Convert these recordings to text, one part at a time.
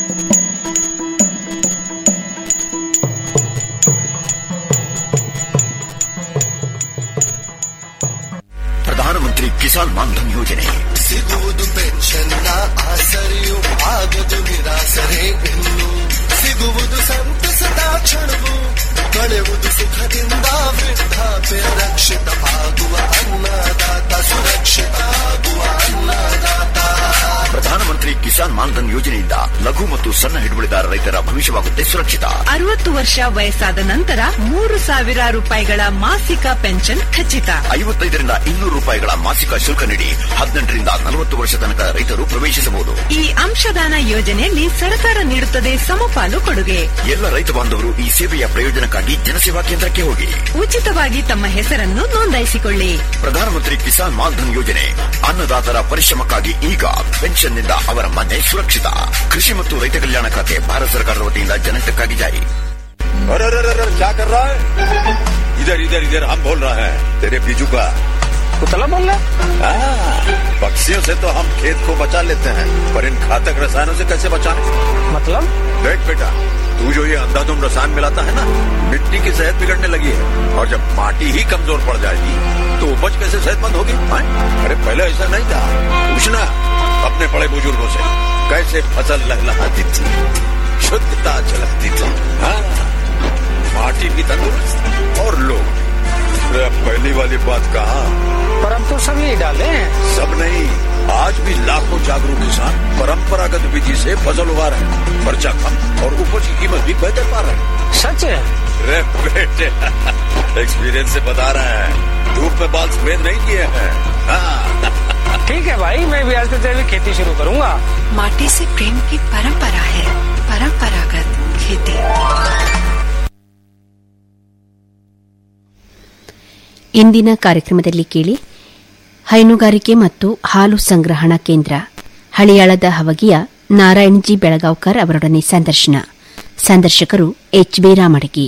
ಪ್ರಧಾನಮಂತ್ರಿ ಕಿಸಾನ್ ಮಾನ್ಧನ್ ಯೋಜನೆ ಸಿಗುವುದು ಪೆನ್ಷನ್ನ ಆಸರೆಯು ಆಗದು ನಿರಾಸರೆ ಇನ್ನು ಸಿಗುವುದು ಸಂತಸದ ಕ್ಷಣವು ಕಳೆಯುವುದು ಸುಖದಿಂದ ವೃದ್ಧಾಪ್ಯ ರಕ್ಷಿತ ಆಗುವ ಅನ್ನದಾತ ಸುರಕ್ಷಿತ ಆಗುವ ಅನ್ನದಾತ ಪ್ರಧಾನಮಂತ್ರಿ ಕಿಸಾನ್ ಮಾನ್ಧನ್ ಯೋಜನೆಯಿಂದ ಲಘು ಮತ್ತು ಸಣ್ಣ ಹಿಡುವಳಿದಾರ ರೈತರ ಭವಿಷ್ಯವಾಗುತ್ತೆ ಸುರಕ್ಷಿತ ಅರವತ್ತು ವರ್ಷ ವಯಸ್ಸಾದ ನಂತರ ಮೂರು ಸಾವಿರ ರೂಪಾಯಿಗಳ ಮಾಸಿಕ ಪೆನ್ಷನ್ ಖಚಿತ ಐವತ್ತೈದರಿಂದ ಇನ್ನೂರು ರೂಪಾಯಿಗಳ ಮಾಸಿಕ ಶುಲ್ಕ ನೀಡಿ ಹದಿನೆಂಟರಿಂದ ನಲವತ್ತು ವರ್ಷ ತನಕ ರೈತರು ಪ್ರವೇಶಿಸಬಹುದು ಈ ಅಂಶದಾನ ಯೋಜನೆಯಲ್ಲಿ ಸರ್ಕಾರ ನೀಡುತ್ತದೆ ಸಮಪಾಲು ಕೊಡುಗೆ ಎಲ್ಲ ರೈತ ಬಾಂಧವರು ಈ ಸೇವೆಯ ಪ್ರಯೋಜನಕ್ಕಾಗಿ ಜನಸೇವಾ ಕೇಂದ್ರಕ್ಕೆ ಹೋಗಿ ಉಚಿತವಾಗಿ ತಮ್ಮ ಹೆಸರನ್ನು ನೋಂದಾಯಿಸಿಕೊಳ್ಳಿ ಪ್ರಧಾನಮಂತ್ರಿ ಕಿಸಾನ್ ಮಾನ್ಧನ್ ಯೋಜನೆ ಅನ್ನದಾತರ ಪರಿಶ್ರಮಕ್ಕಾಗಿ ಈಗ ಪೆನ್ಷನ್ನಿಂದ ಅವರ ಮನೆ ಸುರಕ್ಷಿತ ಕೃಷಿ ಮತ್ತು ರೈತ ಕಲ್ಯಾಣ ಖಾತೆ ಭಾರತ ಸರ್ಕಾರದ ವತಿಯಿಂದ ಜನಹಿತಕ್ಕಾಗಿ ಜಾರಿ अरे अरे अरे क्या कर रहा है इधर इधर इधर हम बोल रहे हैं तेरे बीजू का कुतला बोल रहा हाँ, पक्षियों से तो हम खेत को बचा लेते हैं पर इन घातक रसायनों से कैसे बचाएं? मतलब देख बेटा तू जो ये अंधाधुंध रसायन मिलाता है ना मिट्टी की सेहत बिगड़ने लगी है और जब माटी ही कमजोर पड़ जाएगी तो उपज कैसे सेहतमंद होगी हाँ? अरे पहले ऐसा नहीं था पूछना अपने बड़े बुजुर्गों से कैसे फसल लहलहाती थी शुद्धता झलकती थी हाँ माटी भी तंदुरुस्त और लोग अरे अब पहली वाली बात कहा पर हम तो सब यही डाले हैं सब नहीं आज भी लाखों जागरूक किसान परंपरागत विधि से फसल उगा रहे हैं खर्चा कम और उपज की कीमत भी बेहतर पा रहे हैं सच है अरे बेटे एक्सपीरियंस से बता रहे हैं धूप में बाल सफेद नहीं किए हैं हाँ, ठीक है भाई मैं भी आज से तेरी खेती शुरू करूंगा माटी से प्रेम की परंपरा है परंपरागत खेती ಇಂದಿನ ಕಾರ್ಯಕ್ರಮದಲ್ಲಿ ಕೇಳಿ ಹೈನುಗಾರಿಕೆ ಮತ್ತು ಹಾಲು ಸಂಗ್ರಹಣಾ ಕೇಂದ್ರ ಹಳಿಯಾಳದ ಹವಗಿಯ ನಾರಾಯಣಜಿ ಬೆಳಗಾವ್ಕರ್ ಅವರೊಡನೆ ಸಂದರ್ಶನ ಸಂದರ್ಶಕರು ಎಚ್ ಬಿ ರಾಮಡಗಿ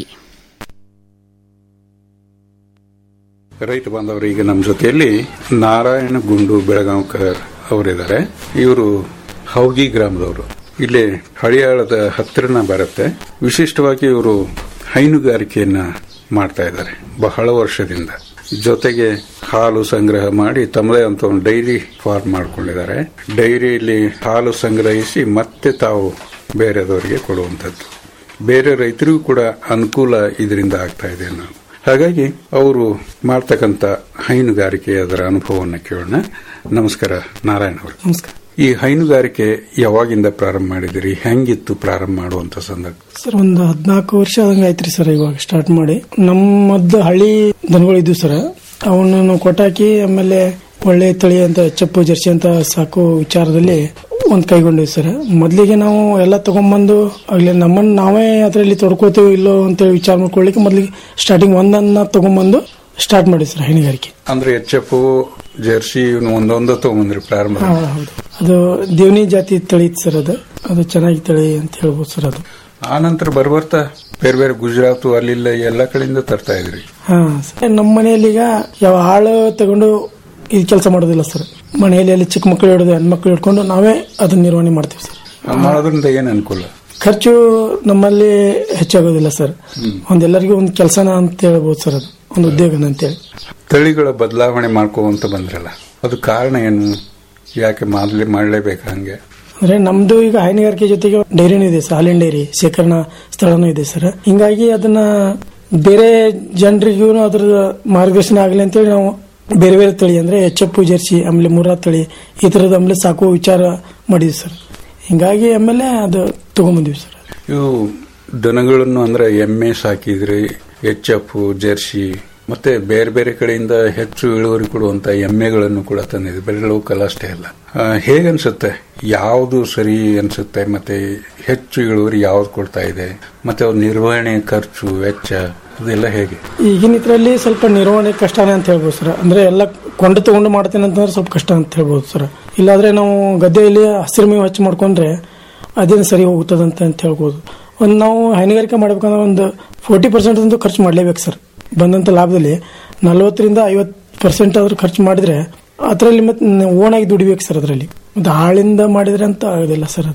ರೈತ ಬಾಂಧವರು ಈಗ ನಮ್ಮ ಜೊತೆಯಲ್ಲಿ ನಾರಾಯಣ ಗುಂಡು ಬೆಳಗಾಂಕರ್ ಅವರಿದ್ದಾರೆ ಇವರು ಹೌಗಿ ಗ್ರಾಮದವರು ಇಲ್ಲಿ ಹಳಿಯಾಳದ ಹತ್ತಿರನ ಬರುತ್ತೆ ವಿಶಿಷ್ಟವಾಗಿ ಇವರು ಹೈನುಗಾರಿಕೆಯನ್ನ ಮಾಡ್ತಾ ಇದ್ದಾರೆ ಬಹಳ ವರ್ಷದಿಂದ ಜೊತೆಗೆ ಹಾಲು ಸಂಗ್ರಹ ಮಾಡಿ ತಮ್ಮದೇ ಅಂತ ಒಂದು ಡೈರಿ ಫಾರ್ಮ್ ಮಾಡ್ಕೊಂಡಿದ್ದಾರೆ ಡೈರಿಯಲ್ಲಿ ಹಾಲು ಸಂಗ್ರಹಿಸಿ ಮತ್ತೆ ತಾವು ಬೇರೆದವರಿಗೆ ಕೊಡುವಂಥದ್ದು ಬೇರೆ ರೈತರಿಗೂ ಕೂಡ ಅನುಕೂಲ ಇದರಿಂದ ಆಗ್ತಾ ಇದೆ ನಾವು ಹಾಗಾಗಿ ಅವರು ಮಾಡ್ತಕ್ಕಂಥ ಹೈನುಗಾರಿಕೆ ಅದರ ಅನುಭವವನ್ನು ಕೇಳೋಣ ನಮಸ್ಕಾರ ನಾರಾಯಣ ಅವರು ನಮಸ್ಕಾರ ಈ ಹೈನುಗಾರಿಕೆ ಯಾವಾಗಿಂದ ಪ್ರಾರಂಭ ಮಾಡಿದಿರಿ ಹೆಂಗಿತ್ತು ಪ್ರಾರಂಭ ಮಾಡುವಂತ ಸಂದರ್ಭ ಸರ್ ಒಂದು ಹದಿನಾಲ್ಕು ವರ್ಷ ಆದಂಗೆ ಆಯ್ತ್ರಿ ಸರ್ ಇವಾಗ ಸ್ಟಾರ್ಟ್ ಮಾಡಿ ನಮ್ಮದ್ದು ಹಳ್ಳಿ ದನಗಳು ಇದ್ವು ಸರ್ ಅವನ್ನ ನಾವು ಕೊಟ್ಟಾಕಿ ಆಮೇಲೆ ಒಳ್ಳೆ ತಳಿ ಅಂತ ಚಪ್ಪು ಜರ್ಸಿ ಅಂತ ಸಾಕು ವಿಚಾರದಲ್ಲಿ ಒಂದ್ ಕೈಗೊಂಡಿವಿ ಸರ್ ಮೊದಲಿಗೆ ನಾವು ಎಲ್ಲ ತಗೊಂಡ್ಬಂದು ಆಗ್ಲಿ ನಮ್ಮನ್ನ ನಾವೇ ಅದರಲ್ಲಿ ತೊಡ್ಕೋತೀವಿ ಇಲ್ಲೋ ಅಂತೇಳಿ ವಿಚಾರ ಮಾಡ್ಕೊಳ್ಳಿಕ್ಕೆ ಮೊದಲಿಗೆ ಸ್ಟಾರ್ಟಿಂಗ್ ಒಂದನ್ನ ತಗೊಂಡ್ಬಂದು ಸ್ಟಾರ್ಟ್ ಮಾಡಿ ಸರ್ ಹೈನುಗಾರಿಕೆ ಅಂದ್ರೆ ಎಚ್ ಎಫ್ ಜರ್ಸಿ ಇವ್ನ ಒಂದೊಂದು ತಗೊಂಬಂದ್ರಿ ಪ್ರಾರಂಭ ಹಾ, ಹೌದು ಅದು ದೇವನಿ ಜಾತಿ ತಳಿ ಇತ್ತು ಸರ್ ಅದು ಅದು ಚೆನ್ನಾಗಿ ತಳಿ ಅಂತ ಹೇಳ್ಬೋದು ಸರ್ ಅದು ಆ ನಂತರ ಬರ್ಬರ್ತಾ ಬೇರೆ ಬೇರೆ ಗುಜರಾತ್ ಅಲ್ಲಿಲ್ಲ ಎಲ್ಲ ಕಡೆಯಿಂದ ತರ್ತಾ ಇದ್ರಿ ಹಾ ಸರ್. ನಮ್ಮ ಮನೆಯಲ್ಲಿ ಈಗ ಯಾವ ಆಳು ತಗೊಂಡು ಈ ಕೆಲಸ ಮಾಡೋದಿಲ್ಲ ಸರ್ ಮನೆಯಲ್ಲಿ ಅಲ್ಲಿ ಚಿಕ್ಕ ಮಕ್ಕಳು ಹಿಡಿದು ಹೆಣ್ಮಕ್ಳು ಹಿಡ್ಕೊಂಡು ನಾವೇ ಅದನ್ನ ನಿರ್ವಹಣೆ ಮಾಡ್ತೀವಿ ಸರ್ ಹಂಗ್ ಮಾಡೋದ್ರಿಂದ ಏನ್ ಅನುಕೂಲ ಖರ್ಚು ನಮ್ಮಲ್ಲಿ ಹೆಚ್ಚಾಗೋದಿಲ್ಲ ಸರ್ ಒಂದೆಲ್ಲರಿಗೂ ಒಂದು ಕೆಲಸನ ಅಂತ ಹೇಳ್ಬೋದು ಸರ್ ಅದು ಒಂದು ಉದ್ಯೋಗನ ಅಂತೇಳಿ ತಳಿಗಳ ಬದಲಾವಣೆ ಮಾಡ್ಕೋವಂತ ಬಂದ್ರಲ್ಲ ಅದು ಕಾರಣ ಏನು ಯಾಕೆ ಮಾಡ್ಲಿ ಮಾಡ್ಲೇಬೇಕು ಹಂಗೆ ಅಂದ್ರೆ ನಮ್ದು ಈಗ ಹೈನುಗಾರಿಕೆ ಜೊತೆಗೆ ಡೈರಿನೂ ಇದೆ ಸರ್ ಹಾಲಿನ ಡೈರಿ ಶೇಖರಣಾ ಸ್ಥಳನೂ ಇದೆ ಸರ್ ಹಿಂಗಾಗಿ ಅದನ್ನ ಬೇರೆ ಜನರಿಗೂ ಅದ್ರ ಮಾರ್ಗದರ್ಶನ ಆಗಲಿ ಅಂತೇಳಿ ನಾವು ಬೇರೆ ಬೇರೆ ತಳಿ ಅಂದ್ರೆ ಎಚ್ ಎಫ್ ಜರ್ಸಿ ಆಮೇಲೆ ಮುರ್ರಾ ತಳಿ ಈ ತರದ ಆಮೇಲೆ ಸಾಕುವ ವಿಚಾರ ಮಾಡಿದ್ವಿ ಸರ್ ಹಿಂಗಾಗಿ ಆಮೇಲೆ ಅದು ತಗೊಂಬಂದಿವಿ ಸರ್ ಇವು ದನಗಳನ್ನು ಅಂದ್ರೆ ಎಮ್ಮೆ ಸಾಕಿದ್ರಿ ಎಚ್ ಎಫ್ ಜರ್ಸಿ ಮತ್ತೆ ಬೇರೆ ಬೇರೆ ಕಡೆಯಿಂದ ಹೆಚ್ಚು ಇಳುವರಿ ಕೊಡುವಂತ ಎಮ್ಮೆಗಳನ್ನು ಕೂಡ ತಂದಿದೆ ಬರೀ ಲೋಕಲ್ ಅಷ್ಟೇ ಅಲ್ಲ ಆ, ಹೇಗನ್ಸುತ್ತೆ ಯಾವುದು ಸರಿ ಅನ್ಸುತ್ತೆ ಮತ್ತೆ ಹೆಚ್ಚು ಇಳುವರಿ ಯಾವ್ದು ಕೊಡ್ತಾ ಇದೆ ಮತ್ತೆ ಅವ್ರ ನಿರ್ವಹಣೆ ಖರ್ಚು ವೆಚ್ಚ ಅದೆಲ್ಲ ಹೇಗೆ ಈಗಿನ ಇದ್ರಲ್ಲಿ ಸ್ವಲ್ಪ ನಿರ್ವಹಣೆ ಕಷ್ಟನೇ ಅಂತ ಹೇಳ್ಬೋದು ಸರ್ ಅಂದ್ರೆ ಎಲ್ಲ ಕೊಂಡು ತಗೊಂಡು ಮಾಡ್ತೇನೆ ಅಂತಂದ್ರೆ ಸ್ವಲ್ಪ ಕಷ್ಟ ಅಂತ ಹೇಳ್ಬೋದು ಸರ್ ಇಲ್ಲಾದ್ರೆ ನಾವು ಗದ್ದೆಯಲ್ಲಿ ಹಸಿರು ಮೇವು ಹಚ್ಚಿ ಮಾಡ್ಕೊಂಡ್ರೆ ಅದೇನು ಸರಿ ಹೋಗ್ತದಂತ ಅಂತ ಹೇಳ್ಬೋದು ಒಂದು ನಾವು ಹೈನುಗಾರಿಕೆ ಮಾಡ್ಬೇಕಂದ್ರೆ ಒಂದು ಫೋರ್ಟಿ ಪರ್ಸೆಂಟ್ ಅಂತೂ ಖರ್ಚು ಮಾಡಲೇಬೇಕು ಸರ್ ಬಂದಂತ ಲಾಭದಲ್ಲಿ ನಲವತ್ತರಿಂದ ಐವತ್ತು ಪರ್ಸೆಂಟ್ ಆದ್ರೂ ಖರ್ಚು ಮಾಡಿದ್ರೆ ಅದರಲ್ಲಿ ಮತ್ತೆ ಓನಾಗಿ ದುಡಿಬೇಕು ಸರ್ ಅದರಲ್ಲಿ ಮತ್ತೆ ಆಳಿಂದ ಮಾಡಿದ್ರೆ ಅಂತ ಆಗೋದಿಲ್ಲ ಸರ್ ಅದು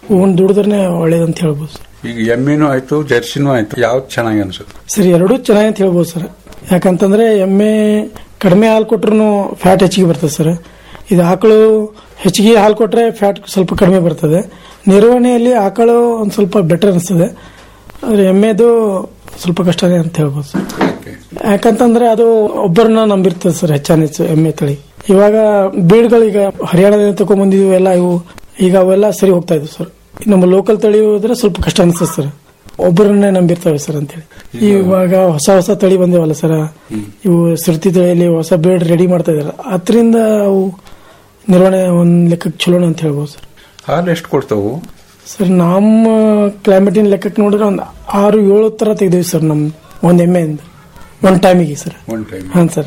ಒಂದು ದುಡಿದ್ರೆ ಒಳ್ಳೇದಂತ ಹೇಳ್ಬೋದು ಸರ್ ಈಗ ಎಮ್ಮೆನೂ ಆಯ್ತು ಜರ್ಸಿನೂ ಆಯ್ತು ಯಾವ್ದು ಚೆನ್ನಾಗಿ ಅನ್ಸುತ್ತೆ ಸರ್ ಎರಡೂ ಚೆನ್ನಾಗಿ ಅಂತ ಹೇಳ್ಬೋದು ಸರ್ ಯಾಕಂತಂದ್ರೆ ಎಮ್ಮೆ ಕಡಿಮೆ ಹಾಲು ಕೊಟ್ರು ಫ್ಯಾಟ್ ಹೆಚ್ಚಿಗೆ ಬರ್ತದೆ ಸರ್ ಇದು ಆಕಳು ಹೆಚ್ಚಿಗೆ ಹಾಲು ಕೊಟ್ರೆ ಫ್ಯಾಟ್ ಸ್ವಲ್ಪ ಕಡಿಮೆ ಬರ್ತದೆ ನಿರ್ವಹಣೆಯಲ್ಲಿ ಆಕಳು ಒಂದು ಸ್ವಲ್ಪ ಬೆಟರ್ ಅನಿಸ್ತದೆ ಆದ್ರೆ ಎಮ್ಮೆದು ಸ್ವಲ್ಪ ಕಷ್ಟನೇ ಅಂತ ಹೇಳ್ಬೋದು ಸರ್ ಯಾಕಂತಂದ್ರೆ ಅದು ಒಬ್ಬರನ್ನ ನಂಬಿರ್ತದೆ ಸರ್ ಹೆಚ್ಚಾನ ಹೆಚ್ಚು ಎಮ್ಮೆ ತಳಿ ಇವಾಗ ಬೀಡ್ಗಳು ಈಗ ಹರಿಯಾಣದಿಂದ ತಗೊಂಡ್ಬಂದಿದ್ವು ಎಲ್ಲ ಇವು ಈಗ ಅವೆಲ್ಲ ಸರಿ ಹೋಗ್ತಾ ಇದ್ವು ಸರ್ ನಮ್ಮ ಲೋಕಲ್ ತಳಿ ಹೋದ್ರೆ ಸ್ವಲ್ಪ ಕಷ್ಟ ಅನಿಸ್ತದೆ ಸರ್ ಒಬ್ಬರನ್ನೇ ನಂಬಿರ್ತವೆ ಸರ್ ಅಂತೇಳಿ ಇವಾಗ ಹೊಸ ಹೊಸ ತಳಿ ಬಂದಿವಲ್ಲ ಸರ್ ಇವು ಸುರ್ತಿ ತಳಿಯಲ್ಲಿ ಹೊಸ ಬೇಡ್ ರೆಡಿ ಮಾಡ್ತಾ ಇದಾರೆ ಅದರಿಂದ ಅವು ನಿರ್ವಹಣೆ ಒಂದ್ ಲೆಕ್ಕಕ್ಕೆ ಚಲೋಣ ಅಂತ ಹೇಳ್ಬೋದು ಸರ್ ಹಾಲು ಎಷ್ಟು ಕೊಡ್ತಾವು ಸರ್ ನಮ್ಮ ಕ್ಲೈಮೇಟಿನ ಲೆಕ್ಕಕ್ಕೆ ನೋಡಿದ್ರೆ ಒಂದು ಆರು ಏಳು ತರ ತೆಗ್ದಿವಿ ಸರ್ ನಮ್ ಒಂದ್ ಎಮ್ಮೆಯಿಂದ ಒಂದ್ ಟೈಮಿಗೆ ಸರ್ ಒನ್ ಟೈಮ್ ಹಾಂ ಸರ್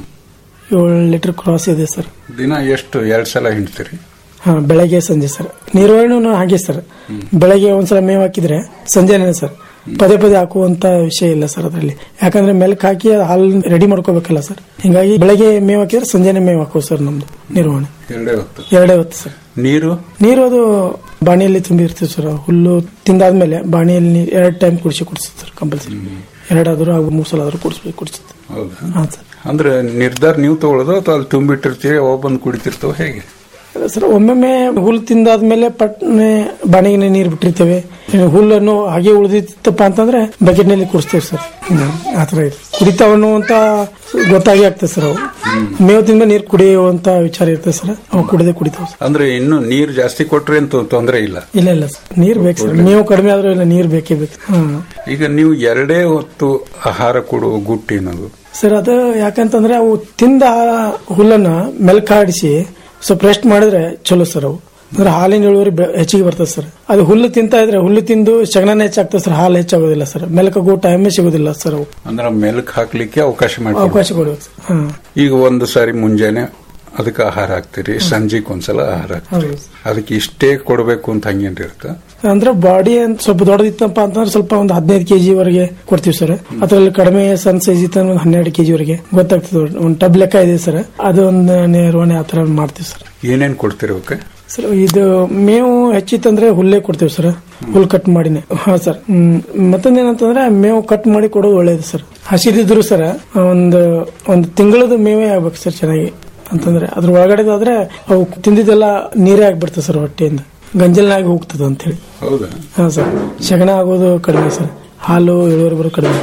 ಏಳು ಲೀಟರ್ ಕ್ರಾಸ್ ಇದೆ ಸರ್ ದಿನ ಎಷ್ಟು ಎರಡ್ ಸಲ ಹಿಂಡ್ತೀರಿ ಹಾ ಬೆಳಗ್ಗೆ ಸಂಜೆ ಸರ್ ನಿರ್ವಹಣೆನೂ ಹಾಗೆ ಸರ್ ಬೆಳಗ್ಗೆ ಒಂದ್ಸಲ ಮೇವು ಹಾಕಿದ್ರೆ ಸಂಜೆನೆ ಸರ್ ಪದೇ ಪದೇ ಹಾಕುವಂತ ವಿಷಯ ಇಲ್ಲ ಸರ್ ಅದರಲ್ಲಿ ಯಾಕಂದ್ರೆ ಮೆಲ್ಕ್ ಹಾಕಿ ಹಾಲು ರೆಡಿ ಮಾಡ್ಕೋಬೇಕಲ್ಲ ಸರ್ ಹಿಂಗಾಗಿ ಬೆಳಗ್ಗೆ ಮೇವು ಹಾಕಿದ್ರೆ ಸಂಜೆನೆ ಮೇವು ಹಾಕೋದು ಸರ್ ನಮ್ದು ನಿರ್ವಹಣೆ ಎರಡೇ ಹೊತ್ತು ಎರಡೇ ಹೊತ್ತು ಸರ್ ನೀರು ನೀರು ಅದು ಬಾಣಿಯಲ್ಲಿ ತುಂಬಿರ್ತೀವಿ ಸರ್ ಹುಲ್ಲು ತಿಂದಾದ್ಮೇಲೆ ಬಾಣಿಯಲ್ಲಿ ನೀರು ಎರಡು ಟೈಮ್ ಕುಡಿಸಿ ಕುಡಿಸುತ್ತೆ ಸರ್ ಕಂಪಲ್ಸರಿ ಎರಡಾದ್ರೂ ಹಾಗೂ ಮೂರು ಸಲ ಆದ್ರೂ ಕುಡಿಸ್ಬೇಕು ಕುಡಿಸುತ್ತೆ ಹೌದಾ ಹಾಂ ಸರ್ ಅಂದ್ರೆ ನಿರ್ಧಾರ ನೀವು ತಗೊಳ್ಳೋದು ಅಥವಾ ಅಲ್ಲಿ ತುಂಬಿಟ್ಟಿರ್ತೀರಿ ಅವ ಬಂದು ಕುಡಿತಿರ್ತಾವ ಹೇಗೆ ಸರ್ ಒಮ್ಮೊಮ್ಮೆ ಹುಲ್ಲು ತಿಂದಾದ್ಮೇಲೆ ಪಟ್ನೆ ಬಾಣಿಗೆ ನೀರು ಬಿಟ್ಟಿರ್ತೇವೆ ಇನ್ನು ಹುಲ್ಲನ್ನು ಹಾಗೆ ಉಳಿದಿತ್ತಪ್ಪ ಅಂತಂದ್ರೆ ಬಕೆಟ್ ನಲ್ಲಿ ಕುಡಿಸ್ತೇವೆ ಸರ್ ಹ್ಮ್. ಆ ತರ ಇದೆ ಕುಡಿತಾವ ಅನ್ನುವಂತ ಗೊತ್ತಾಗಿ ಆಗ್ತದೆ ಸರ್ ಅವು ಮೇವು ತಿಂದ ನೀರು ಕುಡಿಯುವಂತ ವಿಚಾರ ಇರ್ತದೆ ಸರ್ ಅವು ಕುಡಿದೇ ಕುಡಿತಾವ ಸರ್ ಅಂದ್ರೆ ಇನ್ನು ನೀರು ಜಾಸ್ತಿ ಕೊಟ್ರೆ ಅಂತ ತೊಂದರೆ ಇಲ್ಲ ಇಲ್ಲ ಇಲ್ಲ ಸರ್ ನೀರು ಬೇಕು ಸರ್ ಮೇವು ಕಡಿಮೆ ಆದ್ರೂ ಇಲ್ಲ ನೀರು ಬೇಕೇ ಬೇಕು ಹ್ಮ್ ಈಗ ನೀವು ಎರಡೇ ಹೊತ್ತು ಆಹಾರ ಕೊಡುವ ಗುಟ್ಟಿ ಅನ್ನೋದು ಸರ್ ಅದು ಯಾಕಂತಂದ್ರೆ ಅವು ತಿಂದ ಹುಲ್ಲನ್ನ ಮೆಲ್ಕಾಡಿಸಿ ಸ್ವಲ್ಪ ರೆಸ್ಟ್ ಮಾಡಿದ್ರೆ ಚಲೋ ಸರ್ ಅವು ಅಂದ್ರೆ ಹಾಲಿನ ಇಳುವರಿ ಬೆ- ಹೆಚ್ಚಿಗೆ ಬರ್ತದೆ ಸರ್ ಅದು ಹುಲ್ಲು ತಿಂತಾ ಇದ್ರೆ ಹುಲ್ಲು ತಿಂದು ಶಗನ ಹೆಚ್ಚಾಗ್ತದೆ ಸರ್ ಹಾಲು ಹೆಚ್ಚಾಗೋದಿಲ್ಲ ಸರ್ ಮೆಲ್ಕಾಗೋ ಟೈಮೇ ಸಿಗೋದಿಲ್ಲ ಸರ್ ಅವು ಅಂದ್ರೆ ಮೆಲ್ಕ್ ಹಾಕ್ಲಿಕ್ಕೆ ಅವಕಾಶ ಮಾಡಿ ಅವಕಾಶ ಕೊಡ್ಬೇಕು ಸರ್ ಹಾ ಈಗ ಒಂದು ಸಾರಿ ಮುಂಜಾನೆ ಅದಕ್ಕೆ ಆಹಾರ ಹಾಕ್ತೀರಿ ಸಂಜೆಗೆ ಒಂದ್ಸಲ ಆಹಾರ ಹಾಕ್ತೀರಿ ಹೌದು. ಅದಕ್ಕೆ ಇಷ್ಟೇ ಕೊಡಬೇಕು ಅಂತ ಹಂಗೇನ್ರಿ ಇರ್ತ ಅಂದ್ರೆ ಬಾಡಿ ಅಂತ ಸ್ವಲ್ಪ ದೊಡ್ಡದಿತ್ತಪ್ಪ ಅಂತಂದ್ರೆ ಸ್ವಲ್ಪ ಒಂದು ಹದಿನೈದು ಕೆಜಿ ವರೆಗೆ ಕೊಡ್ತೀವಿ ಸರ್ ಅದ್ರಲ್ಲಿ ಕಡಿಮೆ ಸಣ್ಣ ಸೈಜ್ ಇತ್ತು ಒಂದು ಹನ್ನೆರಡು ಕೆಜಿ ವರೆಗೆ ಗೊತ್ತಾಗ್ತದೆ ಒಂದು ಟಬ್ ಲೆಕ್ಕ ಇದೆ ಸರ್ ಅದೊಂದು ನಿರ್ವಹಣೆ ಆತರ ಮಾಡ್ತೀವಿ ಸರ್ ಏನೇನ್ ಕೊಡ್ತೀರಿ ಅವಕ್ಕೆ ಸರ್ ಇದು ಮೇವು ಹೆಚ್ಚಿತ್ತಂದ್ರೆ ಹುಲ್ಲೇ ಕೊಡ್ತೇವೆ ಸರ್ ಹುಲ್ ಕಟ್ ಮಾಡಿನೇ ಹಾ ಸರ್ ಹ್ಮ್. ಮತ್ತೊಂದೇನಂತಂದ್ರೆ ಮೇವು ಕಟ್ ಮಾಡಿ ಕೊಡೋದು ಒಳ್ಳೇದು ಸರ್ ಹಸಿದಿದ್ರು ಸರ್ ಒಂದು ಒಂದು ತಿಂಗಳದ ಮೇವೇ ಆಗ್ಬೇಕು ಸರ್ ಚೆನ್ನಾಗಿ ಅಂತಂದ್ರೆ ಅದ್ರ ಒಳಗಡೆದಾದ್ರೆ ಅವು ತಿಂದಿದ್ದೆಲ್ಲ ನೀರೇ ಆಗ್ಬಿಡ್ತದೆ ಸರ್ ಹೊಟ್ಟೆಯಿಂದ ಗಂಜಲ್ನಾಗಿ ಹೋಗ್ತದೆ ಅಂತ ಹೇಳಿ ಹೌದಾ ಹಾ ಸರ್ ಶಗನ ಆಗೋದು ಕಡಿಮೆ ಸರ್ ಹಾಲು ಇಳುವರಿ ಬರೋದು ಕಡಿಮೆ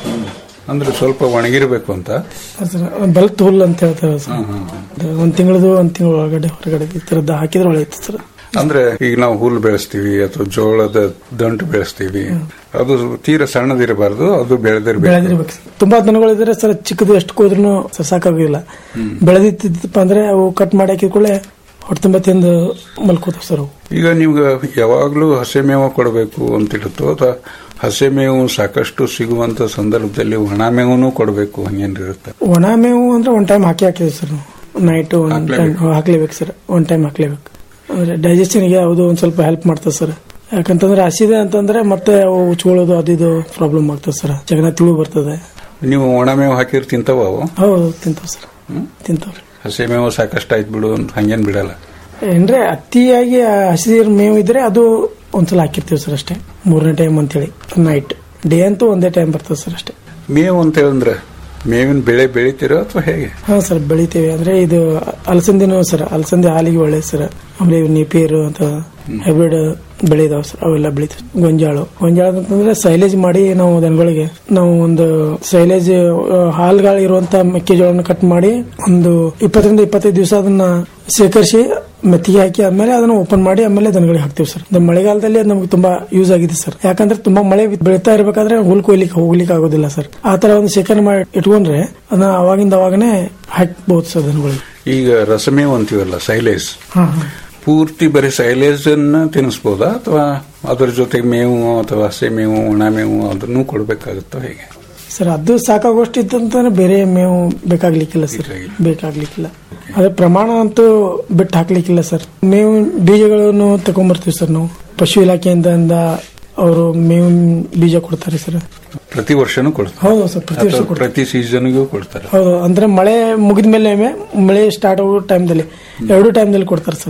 ಅಂದ್ರೆ ಸ್ವಲ್ಪ ಒಣಗಿರ್ಬೇಕು ಅಂತ ಹಾ ಸರ್ ಬಲ್ತ್ ಹುಲ್ ಅಂತ ಹೇಳ್ತಾರೆ ಸರ್ ಒಂದ್ ತಿಂಗಳದು ಒಂದ್ ತಿಂಗಳ ಒಳಗಡೆ ಹೊರಗಡೆ ಈ ತರದ್ದು ಹಾಕಿದ್ರೆ ಒಳ್ಳೆಯದು ಸರ್ ಅಂದ್ರೆ ಈಗ ನಾವು ಹುಲ್ಲು ಬೆಳೆಸ್ತೀವಿ ಅಥವಾ ಜೋಳದ ದಂಟು ಬೆಳೆಸ್ತೀವಿ ಅದು ತೀರ ಸಣ್ಣದಿರಬಾರ್ದು ಅದು ಬೆಳೆದಿರ್ಬೇಕು ಬೆಳೆದಿರ್ಬೇಕು ಸರ್. ತುಂಬಾ ದನಗಳಿದ್ರೆ ಸರ್ ಚಿಕ್ಕದು ಎಷ್ಟು ಹೋದ್ರೂ ಸಾಕಾಗೋದಿಲ್ಲ ಬೆಳೆದಿತ್ತಪ್ಪ ಅಂದ್ರೆ ಅವು ಕಟ್ ಮಾಡಿ ಹಾಕಿದ್ಕೊಳ್ಳೆ ಹೊಟ್ಟೆ ತುಂಬ ತಿಂದು ಮಲ್ಕೋತಾವ ಸರ್ ಅವು ಈಗ ನಿಮ್ಗೆ ಯಾವಾಗ್ಲೂ ಹಸೆ ಮೇವು ಕೊಡಬೇಕು ಅಂತ ಇರುತ್ತೋ ಅಥವಾ ಹಸೆ ಮೇವು ಸಾಕಷ್ಟು ಸಿಗುವಂತ ಸಂದರ್ಭದಲ್ಲಿ ಒಣ ಮೇವನು ಕೊಡಬೇಕು ಹಂಗೇನಿರುತ್ತೆ ಒಣ ಮೇವು ಅಂದ್ರೆ ಒನ್ ಟೈಮ್ ಹಾಕಿ ಹಾಕಿದ್ವಿ ಸರ್ ನಾವು ನೈಟ್ ಒನ್ ಟೈಮ್ ಹಾಕ್ಲೇಬೇಕು ಸರ್ ಒನ್ ಟೈಮ್ ಹಾಕ್ಲೇಬೇಕು ಅಂದ್ರೆ ಡೈಜೆಷನ್ಗೆ ಅದು ಒಂದ್ ಸ್ವಲ್ಪ ಹೆಲ್ಪ್ ಮಾಡ್ತದೆ ಸರ್ ಯಾಕಂತಂದ್ರೆ ಹಸಿದೆ ಅಂತಂದ್ರೆ ಮತ್ತೆ ಅವು ಉಚ್ಕೊಳ್ಳೋದು ಅದು ಇದು ಪ್ರಾಬ್ಲಮ್ ಆಗ್ತದೆ ಸರ್ ಜಗನ ತಿಳು ಬರ್ತದೆ ನೀವು ಒಣ ಮೇವು ಹಾಕಿರ್ ತಿಂತಾವ ಅವು ಹೌದು ತಿಂತಾವ್ ಸರ್ ತಿಂತಾವ್ರಿ ಹಸೆ ಮೇವು ಸಾಕಷ್ಟು ಆಯ್ತು ಬಿಡು ಅಂತ ಹಂಗೇನ್ ಬಿಡಲ್ಲ ಅಂದ್ರೆ ಅತಿಯಾಗಿ ಹಸಿರು ಮೇವು ಇದ್ರೆ ಅದು ಒಂದ್ಸಲ ಹಾಕಿರ್ತೀವಿ ಸರ್ ಅಷ್ಟೇ ಮೂರನೇ ಟೈಮ್ ಅಂತೇಳಿ ನೈಟ್ ಡೇ ಅಂತೂ ಒಂದೇ ಟೈಮ್ ಬರ್ತದೆ ಸರ್ ಅಷ್ಟೇ ಮೇವು ಅಂತ ಹೇಳಿದ್ರೆ ಮೇವಿನ ಬೆಳೆ ಬೆಳಿತೀರೋ ಅಥವಾ ಹೇಗೆ ಹಾ ಸರ್ ಬೆಳಿತೇವೆ ಅಂದ್ರೆ ಇದು ಅಲಸಂದಿನೂ ಸರ್ ಅಲಸಂದಿ ಹಾಲಿಗೆ ಒಳ್ಳೆ ಸರ್ ಆಮೇಲೆ ಇವು ನಿಪೇರು ಅಂತ ಹೈಬ್ರಿಡ್ ಬೆಳೆ ಇದಾವೆ ಸರ್ ಅವೆಲ್ಲ ಬೆಳಿತೀವಿ ಗೊಂಜಾಳು ಗೊಂಜಾಳ ಅಂತಂದ್ರೆ ಸೈಲೇಜ್ ಮಾಡಿ ನಾವು ದನಗಳಿಗೆ ನಾವು ಒಂದು ಸೈಲೇಜ್ ಹಾಲ್ಗಳು ಇರುವಂತ ಮೆಕ್ಕೆಜೋಳನ ಕಟ್ ಮಾಡಿ ಒಂದು ಇಪ್ಪತ್ತರಿಂದ ಇಪ್ಪತ್ತೈದು ದಿವಸ ಅದನ್ನ ಶೇಖರಿಸಿ ಮೆತ್ತಿಗೆ ಹಾಕಿ ಆದ್ಮೇಲೆ ಅದನ್ನ ಓಪನ್ ಮಾಡಿ ಆಮೇಲೆ ದನಗಳಿಗೆ ಹಾಕ್ತಿವಿ ಸರ್ ಇದು ಮಳೆಗಾಲದಲ್ಲಿ ಅದು ನಮ್ಗೆ ತುಂಬಾ ಯೂಸ್ ಆಗಿದೆ ಸರ್ ಯಾಕಂದ್ರೆ ತುಂಬಾ ಮಳೆ ಬೆಳೀತಾ ಇರಬೇಕಾದ್ರೆ ಹುಲ್ ಕೊಯ್ಲಿಕ್ಕೆ ಹೋಗ್ಲಿಕ್ಕೆ ಆಗೋದಿಲ್ಲ ಸರ್ ಆ ತರ ಒಂದು ಶೇಖರಣೆ ಮಾಡಿ ಇಟ್ಕೊಂಡ್ರೆ ಅದನ್ನ ಅವಾಗಿಂದ ಅವಾಗನೇ ಹಾಕ್ಬಹುದು ಸರ್ ದನಗಳಿಗೆ ಈಗ ರಸಮೇವು ಅಂತೀವಲ್ಲ ಸೈಲೇಜ್ ಹಾ ಹಾ ಪೂರ್ತಿ ಬರೀ ಸೈಲೇಜ್ ಅನ್ನ ತಿನ್ನಿಸ್ಬೋದಾ ಅಥವಾ ಅದ್ರ ಜೊತೆಗೆ ಮೇವು ಅಥವಾ ಹಸೆ ಮೇವು ಒಣ ಮೇವು ಅದನ್ನು ಕೊಡ್ಬೇಕಾಗುತ್ತೋ ಹೇಗೆ ಸರ್ ಅದು ಸಾಕಾಗೋಷ್ಟು ಇತ್ತಂತಾನೆ ಬೇರೆ ಮೇವು ಬೇಕಾಗ್ಲಿಕ್ಕಿಲ್ಲ ಸರ್ ಬೇಕಾಗ್ಲಿಕ್ಕಿಲ್ಲ ಅದೇ ಪ್ರಮಾಣ ಅಂತೂ ಬಿಟ್ಟು ಹಾಕ್ಲಿಕ್ಕಿಲ್ಲ ಸರ್ ಮೇವು ಬೀಜಗಳನ್ನು ತಗೊಂಡ್ಬರ್ತೀವಿ ಸರ್ ನಾವು ಪಶು ಇಲಾಖೆಯಿಂದ ಅವರು ಮೇವಿನ ಬೀಜ ಕೊಡ್ತಾರೆ ಸರ್ ಪ್ರತಿ ವರ್ಷನೂ ಕೊಡ್ತಾರೆ ಹೌದು ಸರ್ ಪ್ರತಿ ವರ್ಷ ಅಥವಾ ಕೊಡ್ತಾರೆ ಪ್ರತಿ ಸೀಸನ್ಗೂ ಕೊಡ್ತಾರೆ ಹೌದು ಅಂದ್ರೆ ಮಳೆ ಮುಗಿದ ಮೇಲೆ ಮಳೆ ಸ್ಟಾರ್ಟ್ ಆಗೋ ಟೈಮ್ದಲ್ಲಿ ಎರಡು ಟೈಮ್ದಲ್ಲಿ ಕೊಡ್ತಾರೆ ಸರ್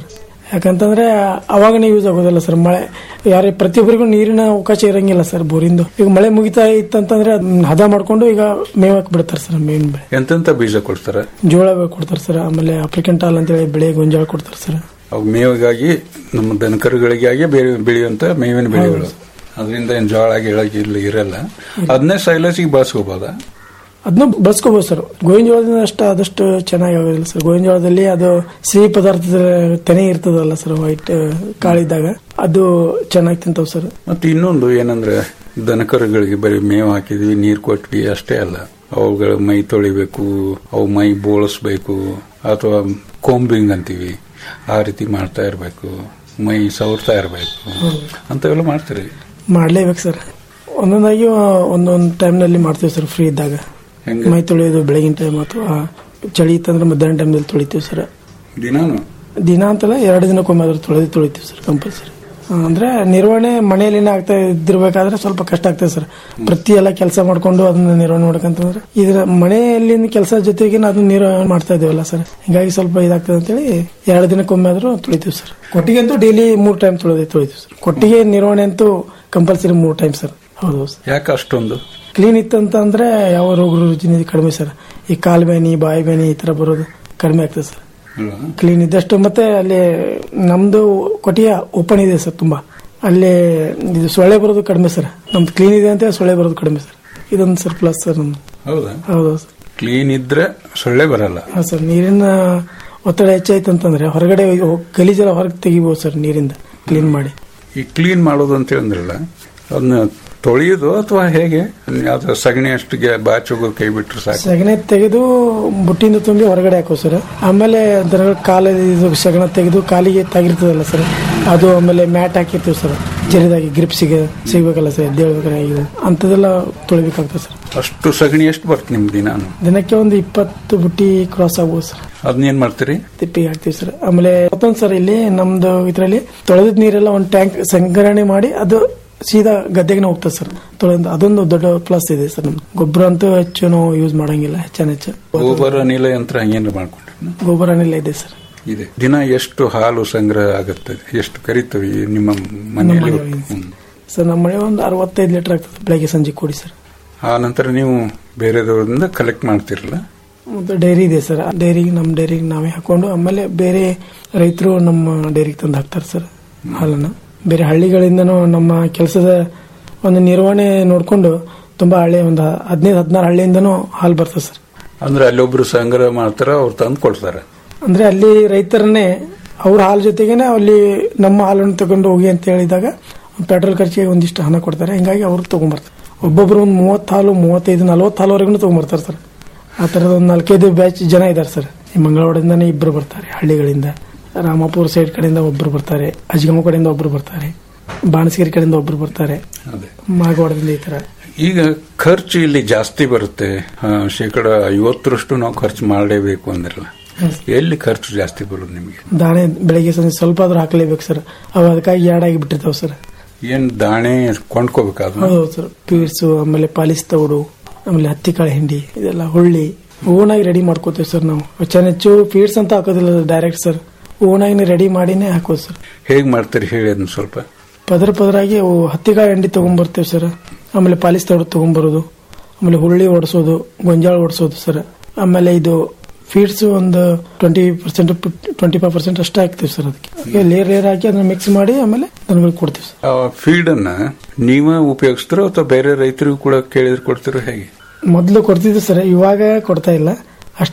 ಯಾಕಂತಂದ್ರೆ ಅವಾಗನೇ ಯೂಸ್ ಆಗೋದಿಲ್ಲ ಸರ್ ಮಳೆ ಯಾರೇ ಪ್ರತಿಯೊಬ್ಬರಿಗೂ ನೀರಿನ ಅವಕಾಶ ಇರಂಗಿಲ್ಲ ಸರ್ ಬೋರಿಂದು ಈಗ ಮಳೆ ಮುಗಿತಾ ಇತ್ತಂತಂದ್ರೆ ಅದ್ನ ಹದ ಮಾಡ್ಕೊಂಡು ಈಗ ಮೇವಕ್ ಬಿಡ್ತಾರೆ ಸರ್ ಮೇವಿನ ಬೆಳೆ ಎಂತೆಂತ ಬೀಜ ಕೊಡ್ತಾರೆ ಜೋಳ ಕೊಡ್ತಾರೆ ಸರ್ ಆಮೇಲೆ ಆಫ್ರಿಕನ್ ಟಾಲ್ ಅಂತೇಳಿ ಬೆಳೆ ಗೊಂಜಾಳ ಕೊಡ್ತಾರೆ ಸರ್ ಅವು ಮೇವಿಗಾಗಿ ನಮ್ಮ ದನಕರುಗಳಿಗಾಗಿ ಬೇರೆ ಬೆಳೆಯುವಂತ ಮೇವಿನ ಬೆಳೆಗಳು ಅದರಿಂದ ಏನ್ ಜೋಳ ಗಿಳ ಇಲ್ಲಿ ಇರಲ್ಲ ಅದನ್ನೇ ಸೈಲಸಿಗೆ ಬಳಸ್ಕೋಬೋದಾ ಅದನ್ನ ಬಳಸ್ಕೋಬಹುದು ಸರ್ ಗೋವಿನ ಜೋಳದಿಂದ ಅಷ್ಟು ಆದಷ್ಟು ಚೆನ್ನಾಗಿ ಆಗೋದಿಲ್ಲ ಸರ್ ಗೋವಿನ ಜೋಳದಲ್ಲಿ ಅದು ಸಿಹಿ ಪದಾರ್ಥದ ತೆನೆ ಇರ್ತದಲ್ಲ ಸರ್ ವೈಟ್ ಕಾಳಿದ್ದಾಗ ಅದು ಚೆನ್ನಾಗಿ ತಿಂತಾವ್ ಸರ್ ಮತ್ತೆ ಇನ್ನೊಂದು ಏನಂದ್ರೆ ದನಕರುಗಳಿಗೆ ಬರೀ ಮೇವು ಹಾಕಿದ್ವಿ ನೀರ್ ಕೊಟ್ವಿ ಅಷ್ಟೇ ಅಲ್ಲ ಅವುಗಳ ಮೈ ತೊಳಿಬೇಕು ಅವು ಮೈ ಬೋಳಿಸ್ಬೇಕು ಅಥವಾ ಕೋಂಬಿಂಗ್ ಅಂತೀವಿ ಆ ರೀತಿ ಮಾಡ್ತಾ ಇರಬೇಕು ಮೈ ಸವರ್ತಾ ಇರಬೇಕು ಅಂತವೆಲ್ಲ ಮಾಡ್ತೀರಿ ಮಾಡ್ಲೇಬೇಕು ಸರ್ ಒಂದೊಂದಾಗಿ ಒಂದೊಂದು ಟೈಮ್ನಲ್ಲಿ ಮಾಡ್ತೀವಿ ಸರ್ ಫ್ರೀ ಇದ್ದಾಗ ಹೆಂಗೆ? ಮೈ ತೊಳೆಯೋದು ಬೆಳಗಿನ ಟೈಮ್ ಅಥವಾ ಚಳಿ ಇತ್ತಂದ್ರೆ ಮಧ್ಯಾಹ್ನ ಟೈಮ್ದಲ್ಲಿ ತೊಳಿತೀವಿ ಸರ್ ದಿನಾನು ದಿನ ಅಂತಲ್ಲ ಎರಡು ದಿನಕ್ಕೊಮ್ಮೆ ಆದ್ರೂ ತೊಳೆದು ತೊಳಿತೀವಿ ಸರ್ ಕಂಪಲ್ಸರಿ ಅಂದ್ರೆ ನಿರ್ವಹಣೆ ಮನೆಯಲ್ಲಿನ ಆಗ್ತಾ ಇದ್ದಿರ್ಬೇಕಾದ್ರೆ ಸ್ವಲ್ಪ ಕಷ್ಟ ಆಗ್ತದೆ ಸರ್ ಪ್ರತಿ ಎಲ್ಲ ಕೆಲಸ ಮಾಡ್ಕೊಂಡು ಅದನ್ನ ನಿರ್ವಹಣೆ ಮಾಡ್ಕಂತಂದ್ರೆ ಇದ್ರ ಮನೆಯಲ್ಲಿನ ಕೆಲಸ ಜೊತೆಗೆ ಅದನ್ನ ನಿರ್ವಹಣೆ ಮಾಡ್ತಾ ಇದೀವಲ್ಲ ಸರ್ ಹಿಂಗಾಗಿ ಸ್ವಲ್ಪ ಇದಾಗ್ತದೆ ಅಂತೇಳಿ ಎರಡು ದಿನಕ್ಕೊಮ್ಮೆ ಆದ್ರೂ ತೊಳಿತೀವಿ ಸರ್ ಕೊಟ್ಟಿಗೆ ಅಂತೂ ಡೈಲಿ ಮೂರ್ ಟೈಮ್ ತೊಳೆದೇ ತೊಳಿತೀವಿ ಸರ್ ಕೊಟ್ಟಿಗೆ ನಿರ್ವಹಣೆ ಅಂತೂ ಕಂಪಲ್ಸರಿ ಮೂರ್ ಟೈಮ್ ಸರ್ ಹೌದು ಸರ್ ಯಾಕೆ ಅಷ್ಟೊಂದು ಕ್ಲೀನ್ ಇತ್ತಂತ ಅಂದ್ರೆ ಯಾವ ರೋಗ ರುಜಿನ ಕಡಿಮೆ ಸರ್ ಈ ಕಾಲು ಬೇನಿ ಬಾಯಿ ಬೇನಿ ಈ ತರ ಬರೋದು ಕಡಿಮೆ ಆಗ್ತದೆ ಸರ್ ಅಲ್ವಾ? ಕ್ಲೀನ್ ಇದ್ದಷ್ಟು ಮತ್ತೆ ಅಲ್ಲಿ ನಮ್ದು ಕೊಟ್ಟಿಗೆ ಓಪನ್ ಇದೆ ಸರ್ ತುಂಬಾ ಅಲ್ಲಿ ಇದು ಸೊಳ್ಳೆ ಬರೋದು ಕಡಿಮೆ ಸರ್ ನಮ್ದು ಕ್ಲೀನ್ ಇದೆ ಅಂತ ಸೊಳ್ಳೆ ಬರೋದು ಕಡಿಮೆ ಸರ್ ಇದೊಂದು ಸರ್ ಪ್ಲಸ್ ಸರ್ ನಮ್ದು ಹೌದಾ ಹೌದು ಸರ್ ಕ್ಲೀನ್ ಇದ್ರೆ ಸೊಳ್ಳೆ ಬರಲ್ಲ ಹಾ ಸರ್ ನೀರಿನ ಒತ್ತಡ ಹೆಚ್ಚಾಯ್ತು ಅಂತಂದ್ರೆ ಹೊರಗಡೆ ಹೋಗ್- ಗಲೀಜೆಲ್ಲ ಹೊರಗೆ ತೆಗಿಬಹುದು ಸರ್ ನೀರಿಂದ ಕ್ಲೀನ್ ಮಾಡಿ ಈ ಕ್ಲೀನ್ ಮಾಡೋದು ಅಂತ ಹೇಳಿದ್ರಲ್ಲ ಅದನ್ನ ತೊಳೆಯೋದು ಅಥವಾ ಹೇಗೆ ಯಾವ್ದು ಸಗಣಿ ಅಷ್ಟಿಗೆ ಬಾಚೋಗು ಕೈ ಬಿಟ್ರೆ ಸಾಕು ಸಗಣಿ ತೆಗೆದು ಬುಟ್ಟಿಯಿಂದ ತುಂಬಿ ಹೊರಗಡೆ ಹಾಕೋ ಸರ್ ಆಮೇಲೆ ದನಗಳ ಕಾಲ ಇದು ಸಗಣ ತೆಗೆದು ಕಾಲಿಗೆ ತಾಗಿರ್ತದಲ್ಲ ಸರ್ ಅದು ಆಮೇಲೆ ಮ್ಯಾಟ್ ಹಾಕಿರ್ತೀವಿ ಸರ್ ಜರಿದಾಗಿ ಗ್ರಿಪ್ಸಿಗೆ ಸಿಗ್ಬೇಕಲ್ಲ ಸರ್ ಎದ್ದೇಳ್ಬೇಕಾದ್ರೆ ಇದು ಅಂಥದ್ದೆಲ್ಲ ತೊಳಿಬೇಕಾಗ್ತದೆ ಸರ್ ಅಷ್ಟು ಸಗಣಿ ಎಷ್ಟು ಬರುತ್ತೆ ನಿಮ್ ದಿನಾನು ದಿನಕ್ಕೆ ಒಂದು ಇಪ್ಪತ್ತು ಬುಟ್ಟಿ ಕ್ರಾಸ್ ಆಗ್ಬೋದು ಸರ್ ಅದನ್ನೇನ್ ಮಾಡ್ತೀರಿ ತಿಪ್ಪಿಗೆ ಹಾಕ್ತೀವಿ ಸರ್ ಆಮೇಲೆ ಮತ್ತೊಂದು ಸರ್ ಇಲ್ಲಿ ನಮ್ದು ಇದರಲ್ಲಿ ತೊಳೆದ ನೀರೆಲ್ಲ ಒಂದು ಟ್ಯಾಂಕ್ ಸಂಗ್ರಹಣೆ ಮಾಡಿ ಅದು ಸೀದಾ ಗದ್ದೆಗೆ ಹೋಗ್ತದೆ ಸರ್ ತೊಳೆದ ಅದೊಂದು ದೊಡ್ಡ ಪ್ಲಸ್ ಇದೆ ಸರ್ ನಮ್ದು ಗೊಬ್ಬರ ಅಂತೂ ಹೆಚ್ಚು ನಾವು ಯೂಸ್ ಮಾಡಂಗಿಲ್ಲ ಹೆಚ್ಚಾನ ಹೆಚ್ಚು ಗೋಬರ ಅನಿಲ ಯಂತ್ರ ಹಂಗೇನು ಮಾಡ್ಕೊಂಡ್ರಿ ಗೊಬ್ಬರ ಅನಿಲ ಇದೆ ಸರ್ ಇದೆ ದಿನ ಎಷ್ಟು ಹಾಲು ಸಂಗ್ರಹ ಆಗುತ್ತೆ ಎಷ್ಟು ಕರಿತವೆ ನಿಮ್ಮ ಮನೆಯಲ್ಲಿ ನಮ್ಮ ಮನೆಯಲ್ಲಿ. ಹ್ಮ್. ಸರ್ ನಮ್ಮ ಮನೆ ಒಂದು ಅರವತ್ತೈದು ಲೀಟರ್ ಆಗ್ತದೆ ಬೆಳಗ್ಗೆ ಸಂಜೆ ಕೂಡಿ ಸರ್ ಆ ನಂತರ ನೀವು ಬೇರೆದವರಿಂದ ಕಲೆಕ್ಟ್ ಮಾಡ್ತಿರಲ್ಲ ಮತ್ತು ಡೈರಿ ಇದೆ ಸರ್ ಆ ಡೈರಿಗೆ ನಮ್ಮ ಡೈರಿಗೆ ನಾವೇ ಹಾಕೊಂಡು ಆಮೇಲೆ ಬೇರೆ ರೈತರು ನಮ್ಮ ಡೈರಿಗೆ ತಂದು ಹಾಕ್ತಾರೆ ಸರ್ ಹಾಲನ್ನು ಬೇರೆ ಹಳ್ಳಿಗಳಿಂದನೂ ನಮ್ಮ ಕೆಲಸದ ಒಂದು ನಿರ್ವಹಣೆ ನೋಡಿಕೊಂಡು ತುಂಬಾ ಹಳ್ಳಿ ಒಂದು ಹದಿನೈದು ಹದಿನಾರು ಹಳ್ಳಿಯಿಂದನೂ ಹಾಲು ಬರ್ತದೆ ಸರ್ ಅಂದ್ರೆ ಅಲ್ಲೊಬ್ರು ಸಂಗ್ರಹ ಮಾಡ್ತಾರ ಅವ್ರು ತಂದು ಕೊಡ್ತಾರೆ ಅಂದ್ರೆ ಅಲ್ಲಿ ರೈತರನ್ನೇ ಅವ್ರ ಹಾಲು ಜೊತೆಗೇನೆ ಅಲ್ಲಿ ನಮ್ಮ ಹಾಲನ್ನು ತಗೊಂಡು ಹೋಗಿ ಅಂತ ಹೇಳಿದಾಗ ಪೆಟ್ರೋಲ್ ಖರ್ಚಿಗೆ ಒಂದಿಷ್ಟು ಹಣ ಕೊಡ್ತಾರೆ ಹಿಂಗಾಗಿ ಅವ್ರು ತಗೊಂಡ್ಬರ್ತಾರೆ ಒಬ್ಬೊಬ್ರು ಒಂದು ಮೂವತ್ತು ಹಾಲು ಮೂವತ್ತೈದು ನಲ್ವತ್ತು ಹಾಲುವರೆಗೂ ತಗೊಂಡ್ಬರ್ತಾರೆ ಸರ್ ಆ ಥರದ ಒಂದು ನಾಲ್ಕೈದು ಬ್ಯಾಚ್ ಜನ ಇದ್ದಾರೆ ಸರ್ ಈ ಮಂಗಳವಾರದಿಂದಾನೇ ಇಬ್ಬರು ಬರ್ತಾರೆ ಹಳ್ಳಿಗಳಿಂದ ರಾಮಾಪುರ ಸೈಡ್ ಕಡೆಯಿಂದ ಒಬ್ಬರು ಬರ್ತಾರೆ ಅಜ್ಗಮ ಕಡೆಯಿಂದ ಒಬ್ಬರು ಬರ್ತಾರೆ ಬಾಣಸಗಿರಿ ಕಡೆಯಿಂದ ಒಬ್ಬರು ಬರ್ತಾರೆ ಅದೇ ಮಾಗವಾಡದಿಂದ ಈ ತರ ಈಗ ಖರ್ಚು ಇಲ್ಲಿ ಜಾಸ್ತಿ ಬರುತ್ತೆ ಆ, ಶೇಕಡ ಐವತ್ತರಷ್ಟು ನಾವು ಖರ್ಚು ಮಾಡಲೇಬೇಕು ಅಂದ್ರಲ್ಲ ಎಲ್ಲಿ ಖರ್ಚು ಜಾಸ್ತಿ ಬರೋದು ನಿಮಗೆ ದಾಣೆ ಬೆಳಿಗ್ಗೆ ಸಂಜೆ ಸ್ವಲ್ಪ ಆದ್ರೂ ಹಾಕ್ಲೇಬೇಕು ಸರ್ ಅವು ಅದಕ್ಕಾಗಿ ಎರಡಾಗಿ ಬಿಟ್ಟಿರ್ತಾವೆ ಸರ್ ಏನ್ ದಾಣೆ ಕೊಂಡ್ಕೋಬೇಕಾದ್ರು ಹೌದು ಸರ್ ಪೀಡ್ಸು ಆಮೇಲೆ ಪಾಲಿಸ್ ತೌಡು ಆಮೇಲೆ ಹತ್ತಿ ಕಾಳು ಹಿಂಡಿ ಇದೆಲ್ಲ ಹುಳ್ಳಿ ಓನಾಗಿ ರೆಡಿ ಮಾಡ್ಕೋತೀವಿ ಸರ್ ನಾವು ಹೆಚ್ಚಾನ್ ಹೆಚ್ಚು ಫೀಡ್ಸ್ ಅಂತ ಹಾಕೋದಿಲ್ಲ ಡೈರೆಕ್ಟ್ ಸರ್ ಓನಾಗಿ ರೆಡಿ ಮಾಡಿನೇ ಹಾಕೋದು ಸರ್ ಹೇಗ್ ಮಾಡ್ತೀರಿ ಹೇಳಿ ಅದನ್ನ ಸ್ವಲ್ಪ ಪದರ ಪದರಾಗಿ ಅವು ಹತ್ತಿ ಕಾಳು ಹಿಂಡಿ ತಗೊಂಡ್ಬರ್ತೇವೆ ಸರ್ ಆಮೇಲೆ ಪಾಲಿಸ್ ತೌಡು ತಗೊಂಡ್ಬರೋದು ಆಮೇಲೆ ಹುಳ್ಳಿ ಓಡಿಸೋದು ಗೊಂಜಾಳ ಓಡಿಸೋದು ಸರ್ ಆಮೇಲೆ ಇದು ಫೀಡ್ಸ್ ಒಂದು twenty percent twenty five percent ಅಷ್ಟೇ ಹಾಕ್ತೀವಿ ಸರ್ ಅದಕ್ಕೆ ಲೇರ್ ಲೇರ್ ಹಾಕಿ ಅದನ್ನ ಮಿಕ್ಸ್ ಮಾಡಿ ಆಮೇಲೆ ದನಗಳಿಗೆ ಕೊಡ್ತೀವಿ ಸರ್ ಆ ಫೀಡ್ ಅನ್ನ ನೀವೇ ಉಪಯೋಗಿಸ್ತಾರೋ ಅಥವಾ ಬೇರೆ ರೈತರಿಗೂ ಕೂಡ ಕೇಳಿದ್ರೆ ಕೊಡ್ತಿರೋ ಹೇಗೆ ಮೊದಲು ಕೊಡ್ತಿದ್ವಿ ಸರ್ ಇವಾಗ ಕೊಡ್ತಾ ಇಲ್ಲ ಅಷ್ಟ